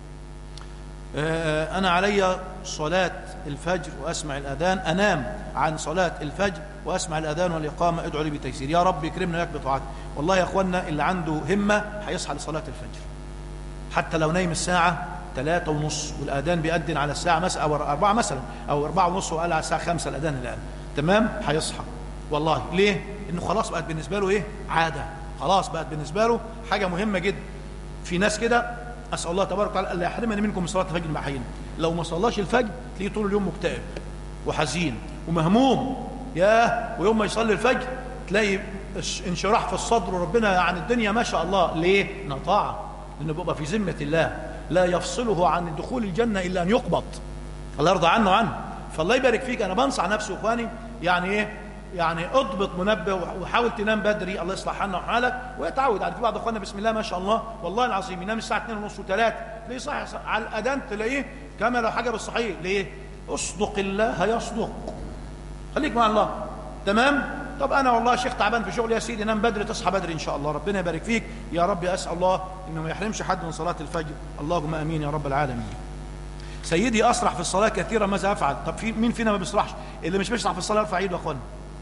أنا علي صلاة الفجر وأسمع الأذان أنام عن صلاة الفجر وأسمع الأذان والإقامة ادعو لي بتيسير يا رب يكرمنا لك بطاعتك والله يا أخوانا اللي عنده همة هيصحى لصلاة الفجر حتى لو نايم الساعة ثلاثة ونص والأذان بيأذن على الساعة مثلا أو أربعة مثلا أو أربعة ونص وقال على الساعة خمسة الأذان الآن تمام هيصحى والله ليه؟ إنه خلاص بقت بالنسبة له إيه؟ عادة خلاص بقت بالنسبة له حاجة مهمة جدا في ناس كده أسأل الله تبارك وتعالى ألا يحرمني منكم من صلاة الفجر مع حين لو ما صلاش الفجر تلاقيه طول اليوم مكتئب وحزين ومهموم ياه ويوم ما يصلي الفجر تلاقي انشراح في الصدر وربنا يعني الدنيا ما شاء الله ليه؟ نطاعة لأنه بيبقى في ذمة الله لا يفصله عن دخول الجنة إلا أن يقبض الله يرضى عنه عنه فالله يبارك فيك أنا بنصح نفسي وإخواني يعني إيه يعني اضبط منبه وحاول تنام بدري الله يصلح حالنا وحالك ويتعود يعني في بعض اخواننا بسم الله ما شاء الله والله العظيم ينام الساعه 2 ونص و3 تلاقيه صاحي على الاذان تلاقيه كما لو حاجه بالصحيح ليه؟ اصدق الله يصدق خليك مع الله تمام؟ طب انا والله شيخ تعبان في شغلي يا سيدي نام بدري تصحى بدري ان شاء الله ربنا يبارك فيك يا رب اسال الله انه ما يحرمش حد من صلاه الفجر اللهم امين يا رب العالمين سيدي اسرح في الصلاه كثيرا ماذا افعل طب في مين فينا ما بيسرحش اللي مش بيسرح في الصلاه يرفع ايده يا اخوانا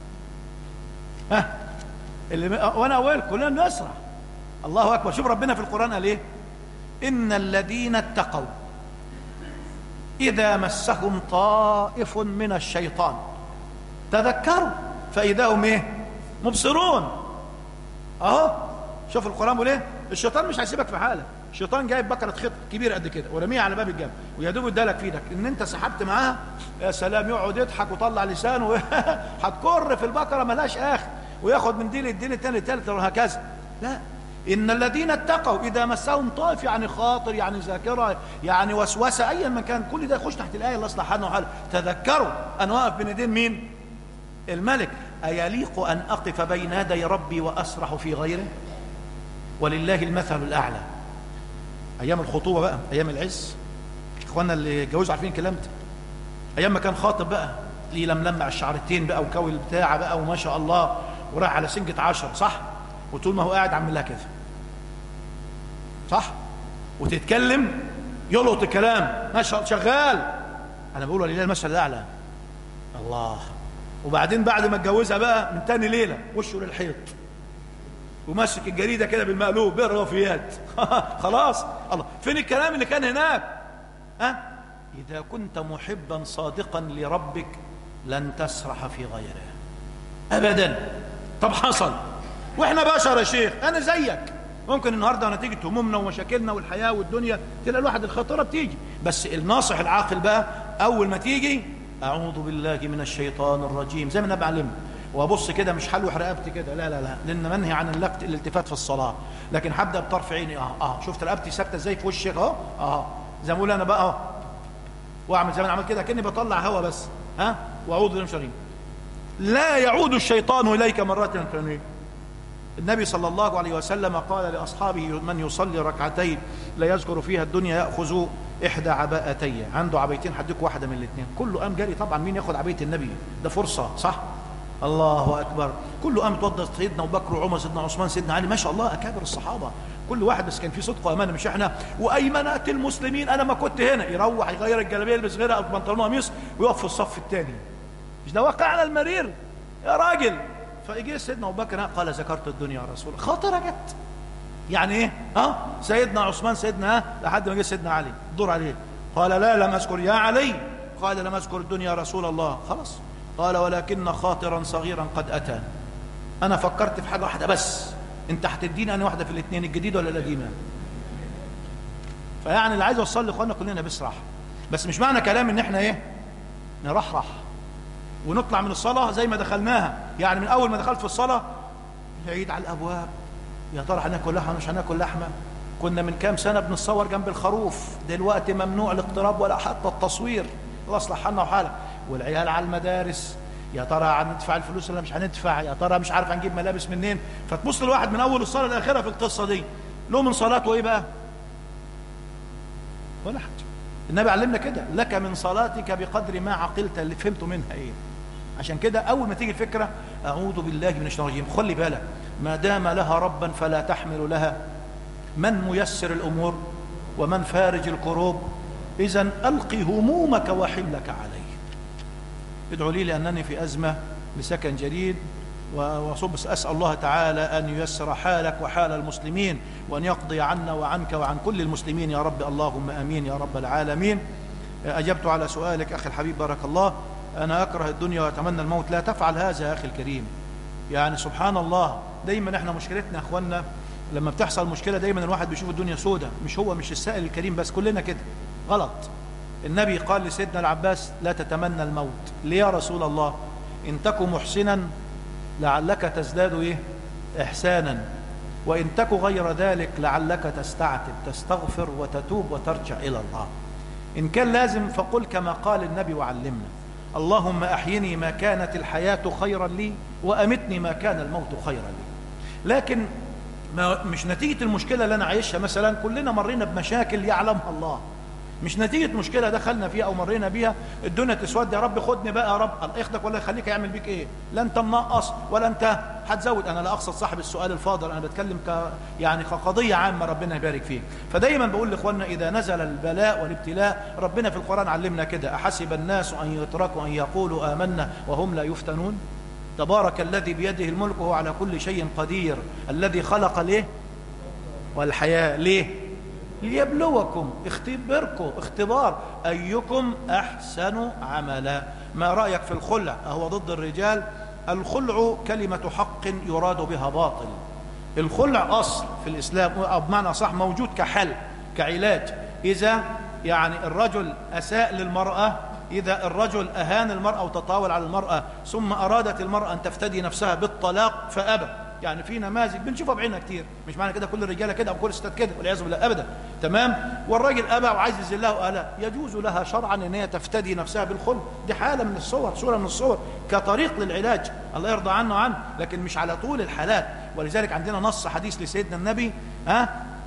ها اللي م... وانا اول كلنا نسرح الله اكبر شوف ربنا في القران قال ايه ان الذين اتقوا اذا مسهم طائف من الشيطان تذكروا فاذا هم ايه مبصرون اهو شوف القران بيقول ايه الشيطان مش هيسيبك في حالك الشيطان جايب بكره خيط كبيره قد كده ورميها على باب الجامع ويا دوب ادالك في ايدك ان انت سحبت معاها يا سلام يقعد يضحك وطلع لسانه هتكر في البكره ملهاش اخر وياخد من دين الدين الثاني الثالث وهكذا لا ان الذين اتقوا اذا مسهم طائف يعني خاطر يعني ذاكره يعني وسوسه ايا ما كان كل ده يخش تحت الايه الله يصلح حالنا وحاله تذكروا ان واقف بين ايدين مين الملك ايليق ان اقف بين يدي ربي واسرح في غيره ولله المثل الاعلى ايام الخطوبه بقى ايام العز اخواننا اللي اتجوزوا عارفين الكلام ده ايام ما كان خاطب بقى ليه لملمع الشعرتين بقى وكوي البتاع بقى وما شاء الله وراح على سنجة عشر صح وطول ما هو قاعد عامل لها كده صح وتتكلم يلقط الكلام ما شاء شغال انا بقول ولله المثل الاعلى الله وبعدين بعد ما اتجوزها بقى من تاني ليله وشه للحيط وماسك الجريده كده بالمقلوب بيقرا وفيات خلاص الله فين الكلام اللي كان هناك ها أه؟ اذا كنت محبا صادقا لربك لن تسرح في غيره ابدا طب حصل واحنا بشر يا شيخ انا زيك ممكن النهارده نتيجه همومنا ومشاكلنا والحياه والدنيا تلاقي الواحد الخطره بتيجي بس الناصح العاقل بقى اول ما تيجي اعوذ بالله من الشيطان الرجيم زي ما انا بعلمك وابص كده مش هلوح رقبتي كده لا لا لا لان منهي عن اللفت الالتفات في الصلاه لكن هبدا بطرف عيني اه اه شفت رقبتي ثابته ازاي في وشي اهو اه زي ما بقول انا بقى اهو واعمل زي ما انا عملت كده كاني بطلع هوا بس ها واعوذ بالله من الشيطان لا يعود الشيطان اليك مره ثانيه النبي صلى الله عليه وسلم قال لاصحابه من يصلي ركعتين لا يذكر فيها الدنيا ياخذ احدى عباءتي عنده عبايتين هديك واحده من الاثنين كله قام جري طبعا مين ياخد عبايه النبي ده فرصه صح الله اكبر كله قام اتوضى سيدنا ابو بكر وعمر سيدنا عثمان سيدنا علي ما شاء الله اكابر الصحابه كل واحد بس كان في صدق وامانه مش احنا وايمنات المسلمين انا ما كنت هنا يروح يغير الجلابيه يلبس غيرها او بنطلون قميص ويقف في الصف الثاني مش ده واقعنا المرير يا راجل فيجي سيدنا ابو بكر قال ذكرت الدنيا يا رسول الله خاطره جت يعني ايه ها سيدنا عثمان سيدنا ها لحد ما جه سيدنا علي دور عليه قال لا لم اذكر يا علي قال لم اذكر الدنيا يا رسول الله خلاص قال ولكن خاطرا صغيرا قد اتى انا فكرت في حاجه واحده بس انت هتديني انا واحده في الاثنين الجديد ولا القديمه فيعني اللي عايز اوصل لاخواننا كلنا بسرح بس مش معنى كلام ان احنا ايه نرحرح ونطلع من الصلاه زي ما دخلناها يعني من اول ما دخلت في الصلاه عيد على الابواب يا ترى هناكل لحمه مش هناكل لحمه كنا من كام سنه بنتصور جنب الخروف دلوقتي ممنوع الاقتراب ولا حتى التصوير الله يصلح حالنا وحالك والعيال على المدارس يا ترى هندفع الفلوس ولا مش هندفع يا ترى مش عارف هنجيب ملابس منين فتبص الواحد من اول الصلاه لاخرها في القصه دي له من صلاته ايه بقى ولا حاجه النبي علمنا كده لك من صلاتك بقدر ما عقلت اللي فهمته منها ايه عشان كده اول ما تيجي الفكره اعوذ بالله من الشيطان الرجيم خلي بالك ما دام لها ربا فلا تحمل لها من ميسر الامور ومن فارج الكروب اذا القي همومك وحملك عليه ادعوا لي لانني في ازمه لسكن جديد وصب أسأل الله تعالى أن ييسر حالك وحال المسلمين وأن يقضي عنا وعنك وعن كل المسلمين يا رب اللهم أمين يا رب العالمين أجبت على سؤالك أخي الحبيب بارك الله أنا أكره الدنيا وأتمنى الموت لا تفعل هذا يا أخي الكريم يعني سبحان الله دايما احنا مشكلتنا يا اخوانا لما بتحصل مشكلة دايما الواحد بيشوف الدنيا سودة مش هو مش السائل الكريم بس كلنا كده غلط النبي قال لسيدنا العباس لا تتمنى الموت ليه يا رسول الله إن تك محسنا لعلك تزداد إيه؟ إحسانا وإن تك غير ذلك لعلك تستعتب تستغفر وتتوب وترجع إلى الله إن كان لازم فقل كما قال النبي وعلمنا اللهم أحيني ما كانت الحياة خيرا لي وأمتني ما كان الموت خيرا لي لكن ما مش نتيجة المشكلة اللي أنا عايشها مثلا كلنا مرينا بمشاكل يعلمها الله مش نتيجة مشكلة دخلنا فيها أو مرينا بيها الدنيا تسود يا رب خدني بقى يا رب الله ياخدك ولا يخليك يعمل بيك إيه لا أنت منقص ولا أنت هتزود أنا لا أقصد صاحب السؤال الفاضل أنا بتكلم ك يعني كقضية عامة ربنا يبارك فيه فدايما بقول لإخواننا إذا نزل البلاء والابتلاء ربنا في القرآن علمنا كده أحسب الناس أن يتركوا أن يقولوا آمنا وهم لا يفتنون تبارك الذي بيده الملك وهو على كل شيء قدير الذي خلق ليه والحياة ليه ليبلوكم اختبركم اختبار أيكم أحسن عملا ما رأيك في الخلع أهو ضد الرجال الخلع كلمة حق يراد بها باطل الخلع أصل في الإسلام أو بمعنى صح موجود كحل كعلاج إذا يعني الرجل أساء للمرأة إذا الرجل أهان المرأة وتطاول على المرأة ثم أرادت المرأة أن تفتدي نفسها بالطلاق فأبى يعني في نماذج بنشوفها بعيننا كتير مش معنى كده كل الرجاله كده او كل الستات كده والعياذ بالله ابدا تمام والراجل ابى وعايز يذلها واهلها يجوز لها شرعا ان هي تفتدي نفسها بالخلع دي حاله من الصور صوره من الصور كطريق للعلاج الله يرضى عنه عنه لكن مش على طول الحالات ولذلك عندنا نص حديث لسيدنا النبي ها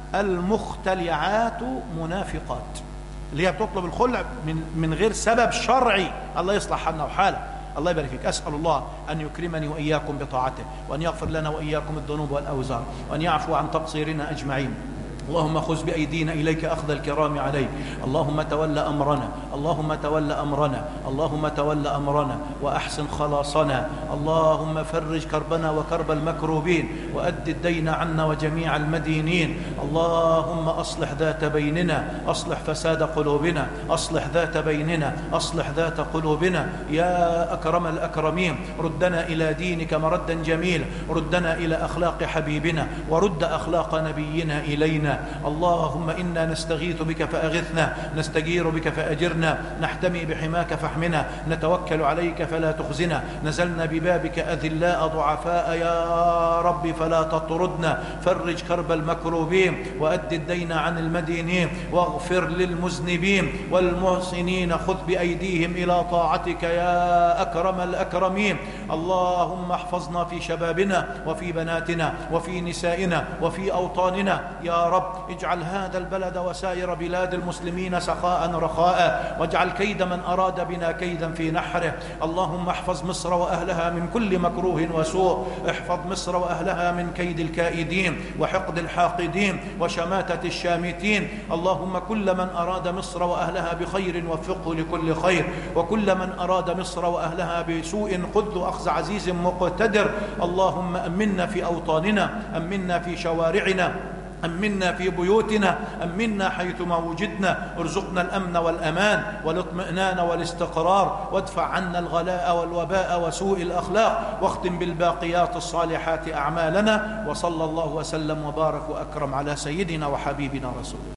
المختلعات منافقات اللي هي بتطلب الخلع من من غير سبب شرعي الله يصلح حالنا وحاله الله يبارك فيك أسأل الله أن يكرمني وإياكم بطاعته وأن يغفر لنا وإياكم الذنوب والأوزار وأن يعفو عن تقصيرنا أجمعين اللهم خذ بأيدينا إليك أخذ الكرام عليك اللهم تول أمرنا اللهم تول أمرنا اللهم تول أمرنا وأحسن خلاصنا اللهم فرج كربنا وكرب المكروبين وأد الدين عنا وجميع المدينين اللهم أصلح ذات بيننا أصلح فساد قلوبنا أصلح ذات بيننا أصلح ذات قلوبنا يا أكرم الأكرمين ردنا إلى دينك مردا جميلا ردنا إلى أخلاق حبيبنا ورد أخلاق نبينا إلينا اللهم إنا نستغيث بك فأغثنا نستجير بك فأجرنا نحتمي بحماك فاحمنا نتوكل عليك فلا تخزنا نزلنا ببابك أذلاء ضعفاء يا رب فلا تطردنا فرج كرب المكروبين وأد الدين عن المدينين واغفر للمذنبين والمحسنين خذ بأيديهم إلى طاعتك يا أكرم الأكرمين اللهم احفظنا في شبابنا وفي بناتنا وفي نسائنا وفي أوطاننا يا رب اجعل هذا البلد وسائر بلاد المسلمين سخاء رخاء واجعل كيد من أراد بنا كيدا في نحره اللهم احفظ مصر وأهلها من كل مكروه وسوء احفظ مصر وأهلها من كيد الكائدين وحقد الحاقدين وشماتة الشامتين اللهم كل من أراد مصر وأهلها بخير وفقه لكل خير وكل من أراد مصر وأهلها بسوء خذ أخذ عزيز مقتدر اللهم أمنا في أوطاننا أمنا في شوارعنا أمنا في بيوتنا أمنا حيثما وجدنا ارزقنا الأمن والأمان والاطمئنان والاستقرار وادفع عنا الغلاء والوباء وسوء الأخلاق واختم بالباقيات الصالحات أعمالنا وصلى الله وسلم وبارك وأكرم على سيدنا وحبيبنا رسول